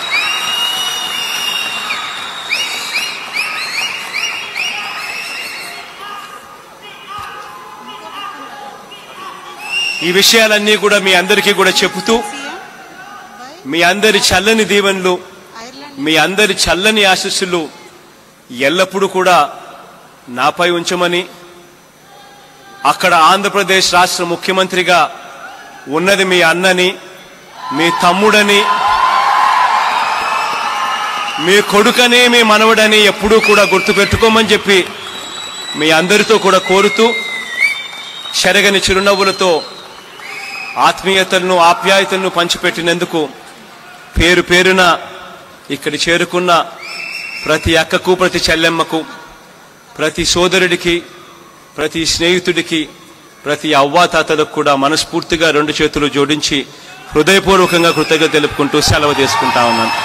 ఈ విషయాలన్నీ కూడా మీ అందరికీ కూడా చెబుతూ మీ అందరి చల్లని దీవెనలు మీ అందరి చల్లని ఆశస్సులు ఎల్లప్పుడూ కూడా నాపై ఉంచమని అక్కడ ఆంధ్రప్రదేశ్ రాష్ట్ర ముఖ్యమంత్రిగా ఉన్నది మీ అన్నని మీ తమ్ముడని మీ కొడుకని మీ మనవడని ఎప్పుడూ కూడా గుర్తుపెట్టుకోమని చెప్పి మీ అందరితో కూడా కోరుతూ చెరగని చిరునవ్వులతో ఆత్మీయతలను ఆప్యాయతలను పంచిపెట్టినందుకు పేరు పేరున ఇక్కడ చేరుకున్న ప్రతి అక్కకు ప్రతి చెల్లెమ్మకు ప్రతి సోదరుడికి ప్రతి స్నేహితుడికి ప్రతి అవ్వాతాతలకు కూడా మనస్ఫూర్తిగా రెండు చేతులు జోడించి హృదయపూర్వకంగా కృతజ్ఞత తెలుపుకుంటూ సెలవు తీసుకుంటా ఉన్నాను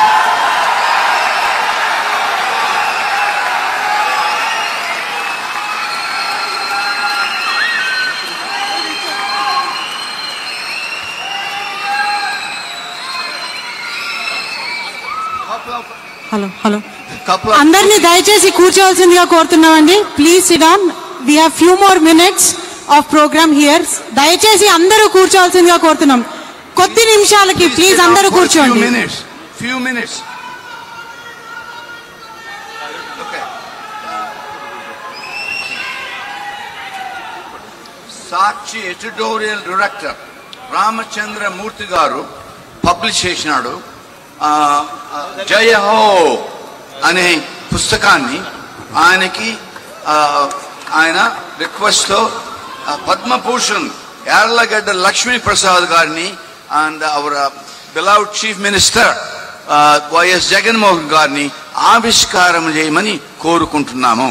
హలో హలో couple of అందరినీ దయచేసి కూర్చోవలసిందిగా కోరుతున్నామండి please sit down we have few more minutes of programme here దయచేసి అందరూ కూర్చోవలసిందిగా కోరుతున్నాం కొద్ది నిమిషాలకి ప్లీజ్ అందరూ Few కూర్చోండి minutes. Few minutes. Okay. Sakshi editorial director Ramachandra Murthy గారు పబ్లిష్ చేసినాడు ఆ, ఆ, జయ హో అనే పుస్తకాన్ని ఆయనకి ఆ, ఆయన రిక్వెస్ట్తో పద్మభూషణ్ యార్లగడ్డ లక్ష్మీ ప్రసాద్ గారిని and our beloved chief minister YS Jaganmohan గారిని ఆవిష్కారం చేయమని కోరుకుంటున్నాము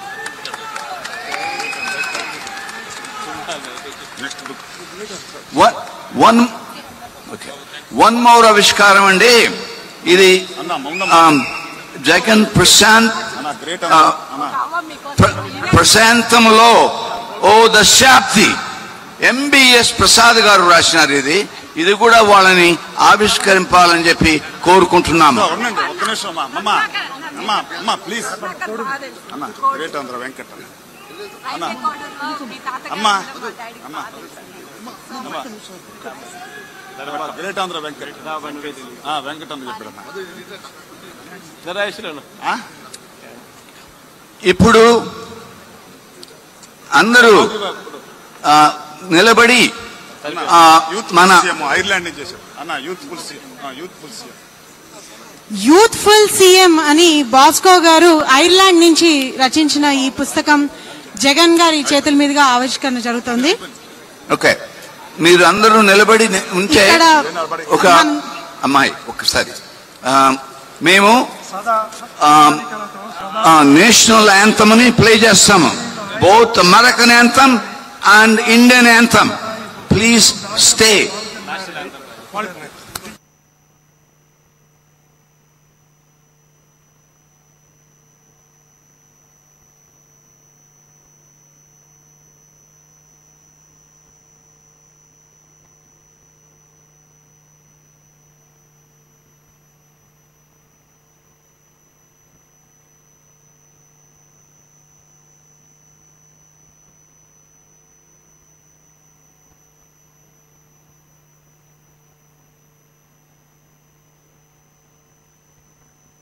వన్ వన్ మోర్ ఆవిష్కారం అండి ఇది um, జగన్ ప్రశాంత్ uh, ప్ర- ప్రశాంతంలో ఓ దశాబ్ది ఎంబీఎస్ ప్రసాద్ గారు రాసినారు ఇది ఇది కూడా వాళ్ళని ఆవిష్కరింపాలని చెప్పి కోరుకుంటున్నాము ఉండండి ఒక్క నిమిషం అమ్మా అమ్మా అమ్మా అమ్మా ప్లీజ్ అన్న గ్రేట్ ఆంధ్ర వెంకట అన్న అమ్మా అమ్మా గ్రేట్ ఆంధ్ర వెంకట ఆ, వెంకట అని చెప్పాడమ్మా ఆ? ఇప్పుడు అందరూ ఆ, నిలబడి ఆ, యూత్ మన సీఎం ఐర్లాండ్ నుంచి చేశారు అన్న youthful CM youthful CM youthful CM అని బాస్కో గారు ఐర్లాండ్ నుంచి రచించిన ఈ పుస్తకం జగన్ గారి చేతుల మీదుగా ఆవిష్కరణ జరుగుతుంది ఓకే మీరు అందరూ నిలబడి ని- ఉంటే ఇక్కడ ఒక మన- అమ్మాయి ఒక్కసారి ఆ, మేము నేషనల్ యాంథమ్ అని ప్లే చేస్తాము both American anthem and Indian anthem please stay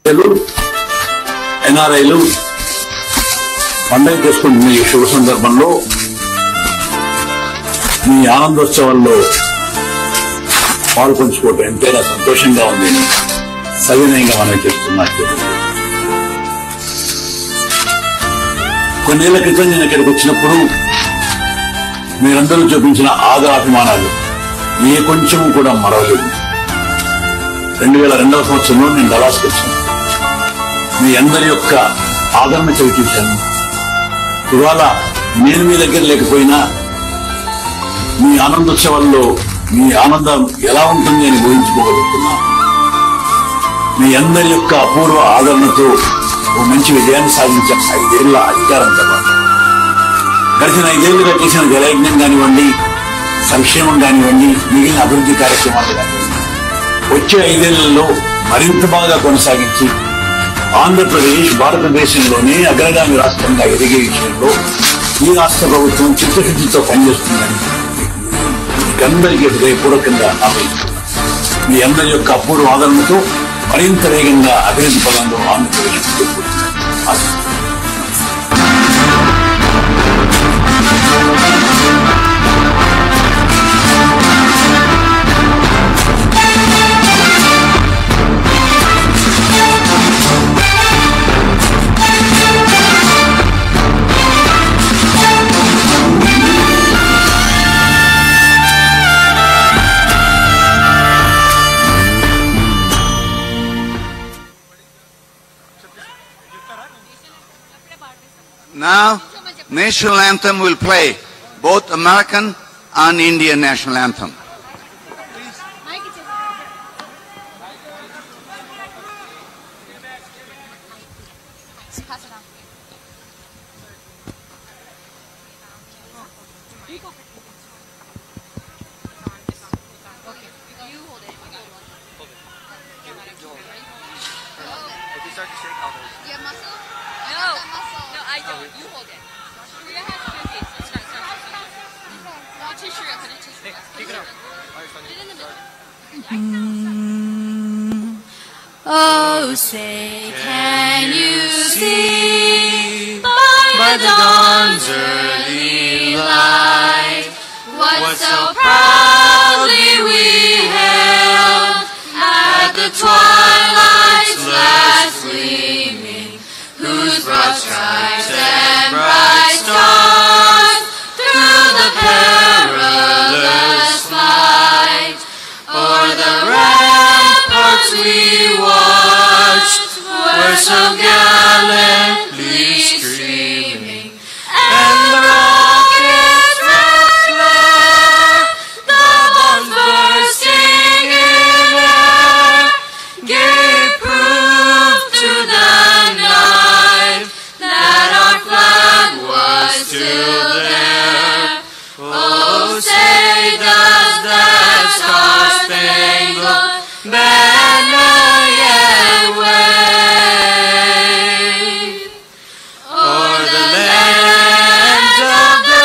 ఎన్ఆర్ఐలు పండగ చేసుకుంటున్న ఈ శుభ సందర్భంలో మీ ఆనందోత్సవాల్లో పాల్పంచుకోవటం ఎంతైనా సంతోషంగా ఉంది సవినయంగా మనం చేస్తున్నట్టు కొన్నేళ్ల క్రితం నేను ఇక్కడికి వచ్చినప్పుడు మీరందరూ చూపించిన ఆదరాభిమానాలు ఏ కొంచెం కూడా మరవలేదు రెండు వేల రెండవ సంవత్సరంలో నేను డలాస్కి వచ్చాను మీ అందరి యొక్క ఆదరణ చవి చూశాను ఇవాళ నేను మీ దగ్గర లేకపోయినా మీ ఆనందోత్సవాల్లో మీ ఆనందం ఎలా ఉంటుంది అని ఊహించుకోగలుగుతున్నాను మీ అందరి యొక్క అపూర్వ ఆదరణతో ఓ మంచి విజయాన్ని సాధించే ఐదేళ్ల అధికారం తర్వాత గడిచిన ఐదేళ్లుగా చేసిన జలయజ్ఞం కానివ్వండి సంక్షేమం కానివ్వండి మిగిలిన అభివృద్ధి కార్యక్రమాలు కానివ్వండి వచ్చే ఐదేళ్లలో మరింత బాగా కొనసాగించి ఆంధ్రప్రదేశ్ భారతదేశంలోనే అగ్రగామి రాష్ట్రంగా ఎదిగే విషయంలో ఈ రాష్ట్ర ప్రభుత్వం చిత్తశుద్ధితో పనిచేస్తుందని మీకందరికీ హృదయపూర్వకంగా హామీ ఇస్తున్నాను. మీ అందరి యొక్క అపూర్వ ఆదరణతో మరింత వేగంగా అభివృద్ధి పదంలో ఆంధ్రప్రదేశ్ ముందుకు పోతుందని ఆశిస్తున్నాను. Now, national anthem will play, both American and Indian national anthem. You have muscle? No. No, I don't. You hold it. Maria has cookies. Start, start, start, start. Put a tissue up, put a tissue up. Put it in the Put it in the middle. Oh, say, can you see by the dawn's early light what so proudly we hailed at the twilight's last gleaming, whose broad stripes and bright stars through the perilous fight o'er the ramparts we watched were so gallantly streaming, and the rocket's red glare, the bombs bursting in air, gave proof to the night that our flag was still there. Oh, say does that star-spangled banner yet wave o'er the land of the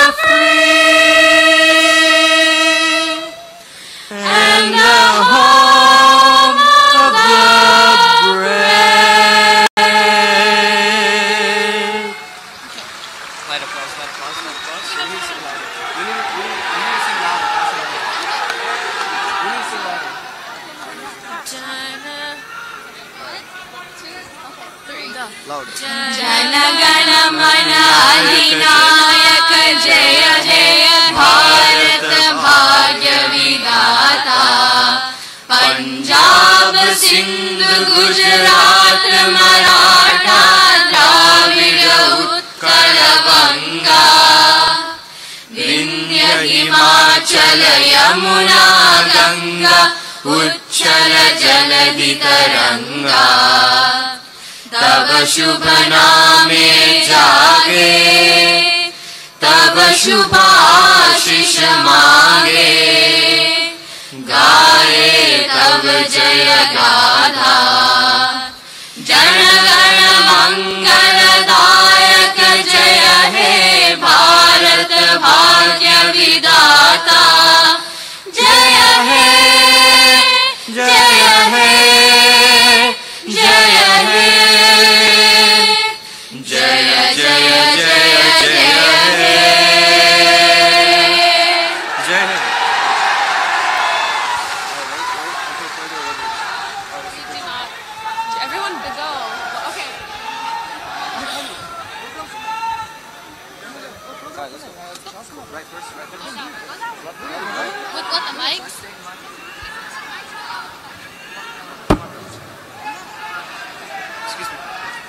free and the home of the brave? Light applause, light applause, light applause. We need to sing louder. We need, we need, we need to sing louder. That's what I mean. We need to sing louder. Loud. Jana Gana Mana अधिनायक जय जय भारत भाग्य विधाता पंजाब सिंध गुजरात मराठा द्राविड उत्कल बंगा विंध्य हिमाचल यमुना गंगा उच्चल जलधि तरंगा तब शुभ नामे जागे तब शुभ आशीष मांगे गाए तब जय गाधा जन गण मंगल दायक जय हे भारत भाग्य विदाता जय हे जय हे जय हे Mike? Excuse me.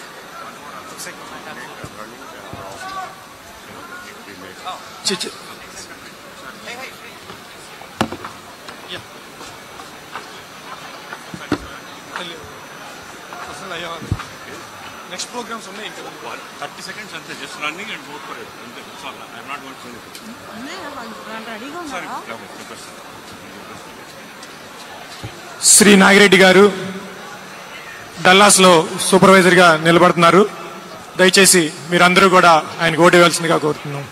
చి- చి- నెక్స్ట్ ప్రోగ్రామ్స్ ఉన్నాయి ఇంకా థర్టీ సెకండ్స్ అంతే just running and go for it అంతే I'm not going sorry Sri Nagireddy గారు డల్లాస్లో సూపర్వైజర్గా నిలబడుతున్నారు దయచేసి మీరందరూ కూడా ఆయనకు ఓటు వేయాల్సిందిగా కోరుతున్నాం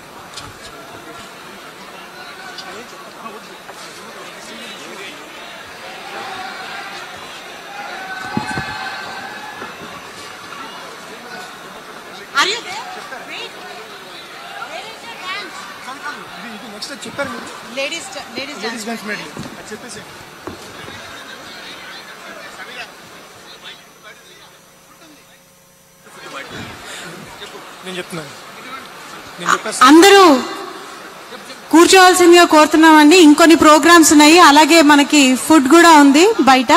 Are you there? Wait. Where is your dance? Next చెప్పారు మీరు Ladies, ladies dance. Dance medley అది చెప్పేసి నేను చెప్తున్నాను నేను చెప్పేస్తాను అందరూ కూర్చోవాల్సిందిగా కోరుతున్నామండి ఇంకొన్ని ప్రోగ్రామ్స్ ఉన్నాయి అలాగే మనకి ఫుడ్ కూడా ఉంది బయట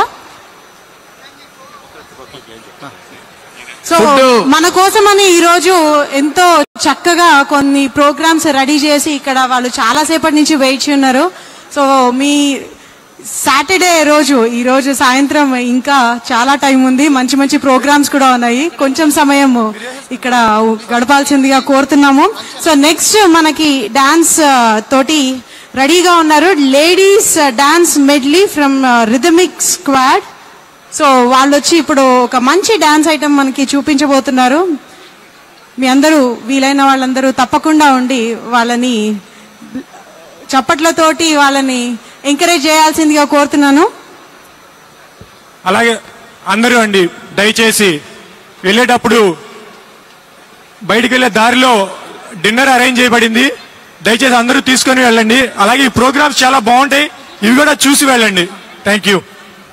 సో మన కోసమని ఈ రోజు ఎంతో చక్కగా కొన్ని ప్రోగ్రామ్స్ రెడీ చేసి ఇక్కడ వాళ్ళు చాలా సేపటి నుంచి వెయిట్ ఉన్నారు సో మీ సాటర్డే రోజు ఈ రోజు సాయంత్రం ఇంకా చాలా టైం ఉంది మంచి మంచి ప్రోగ్రామ్స్ కూడా ఉన్నాయి కొంచెం సమయం ఇక్కడ గడపాల్సిందిగా కోరుతున్నాము సో నెక్స్ట్ మనకి డాన్స్ తోటి రెడీగా ఉన్నారు ladies dance medley from rhythmic squad so వాళ్ళు వచ్చి ఇప్పుడు ఒక మంచి డాన్స్ ఐటమ్ మనకి చూపించబోతున్నారు మీ అందరూ వీలైన వాళ్ళందరూ తప్పకుండా ఉండి వాళ్ళని చప్పట్లతోటి వాళ్ళని ఎంకరేజ్ చేయాల్సిందిగా కోరుతున్నాను అలాగే అందరూ అండి దయచేసి వెళ్ళేటప్పుడు బయటికి వెళ్ళే దారిలో డిన్నర్ అరేంజ్ చేయబడింది దయచేసి అందరూ తీసుకొని వెళ్ళండి అలాగే ఈ ప్రోగ్రామ్స్ చాలా బాగుంటాయి ఇవి కూడా చూసి వెళ్ళండి థ్యాంక్ యూ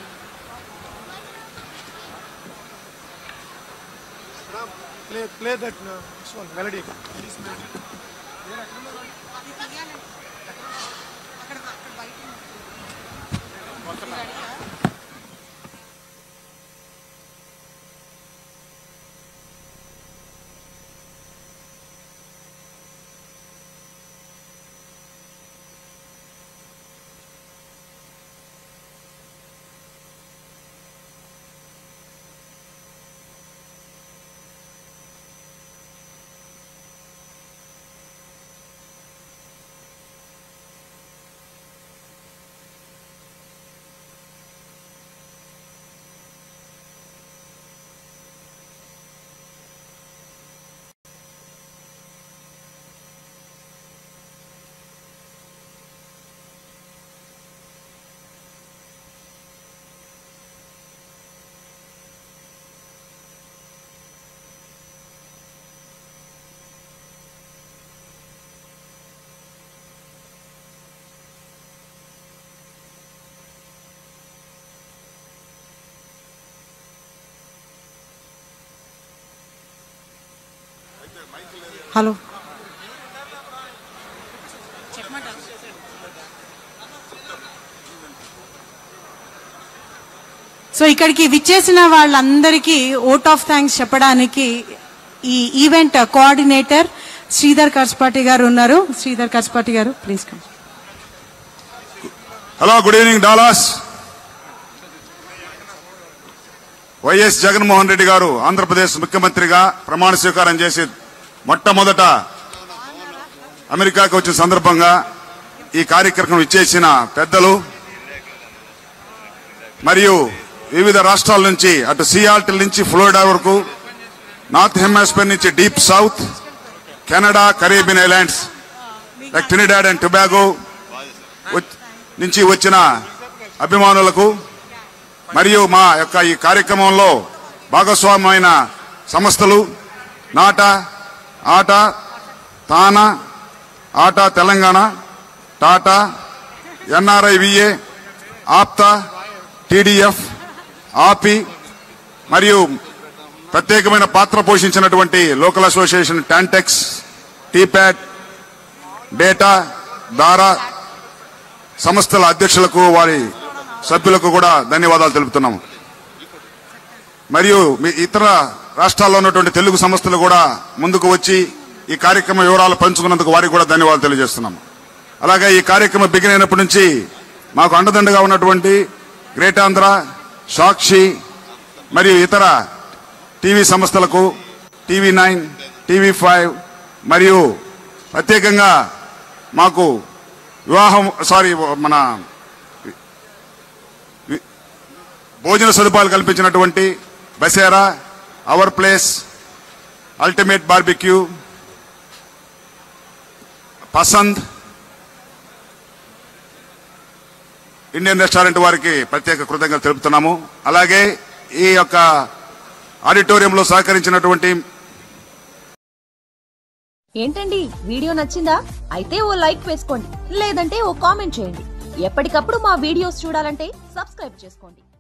హలో సో ఇక్కడికి విచ్చేసిన వాళ్ళందరికీ ఓట్ ఆఫ్ థ్యాంక్స్ చెప్పడానికి ఈ ఈవెంట్ కోఆర్డినేటర్ శ్రీధర్ కర్స్పాటి గారు ఉన్నారు శ్రీధర్ కర్స్పాటి గారు please come hello good evening Dallas YS Jaganmohan Reddy గారు ఆంధ్రప్రదేశ్ ముఖ్యమంత్రిగా ప్రమాణ స్వీకారం చేసి మొట్టమొదట అమెరికాకి వచ్చిన సందర్భంగా ఈ కార్యక్రమం ఇచ్చేసిన పెద్దలు మరియు వివిధ రాష్ట్రాల నుంచి అటు సియాల్టిల్ నుంచి ఫ్లోరిడా వరకు నార్త్ హెమాస్ఫియర్ నుంచి deep south Canada Caribbean islands like Trinidad and Tobago వచ్- నుంచి వచ్చిన అభిమానులకు మరియు మా యొక్క ఈ కార్యక్రమంలో భాగస్వామ్యమైన సంస్థలు నాట ATA TANA ATA Telangana TATA NRI VA APTA TDF AAPI మరియు ప్రత్యేకమైన పాత్ర పోషించినటువంటి లోకల్ అసోసియేషన్ టాంటెక్స్ టీప్యాట్ డేటా దారా సంస్థల అధ్యక్షులకు వారి సభ్యులకు కూడా ధన్యవాదాలు తెలుపుతున్నాము మరియు మీ ఇతర రాష్ట్రాల్లో ఉన్నటువంటి తెలుగు సంస్థలు కూడా ముందుకు వచ్చి ఈ కార్యక్రమ వివరాలు పంచుకున్నందుకు వారికి కూడా ధన్యవాదాలు తెలియజేస్తున్నాము అలాగే ఈ కార్యక్రమం బిగిన్ అయినప్పటి నుంచి మాకు అండదండగా ఉన్నటువంటి గ్రేట్ ఆంధ్ర సాక్షి మరియు ఇతర టీవీ సంస్థలకు టీవీ నైన్ టీవీ ఫైవ్ మరియు ప్రత్యేకంగా మాకు వివాహం సారీ మన వి- భోజన సదుపాయాలు కల్పించినటువంటి Basera our place ultimate barbecue Pasand Indian restaurant వారికి ప్రత్యేక కృతజ్ఞతలు తెలుపుతున్నాము అలాగే ఈ యొక్క ఆడిటోరియంలో సహకరించినటువంటి ఏంటండి వీడియో నచ్చిందా అయితే ఓ లైక్ వేసుకోండి లేదంటే ఓ కామెంట్ చేయండి ఎప్పటికప్పుడు మా వీడియోస్ చూడాలంటే సబ్స్క్రైబ్ చేసుకోండి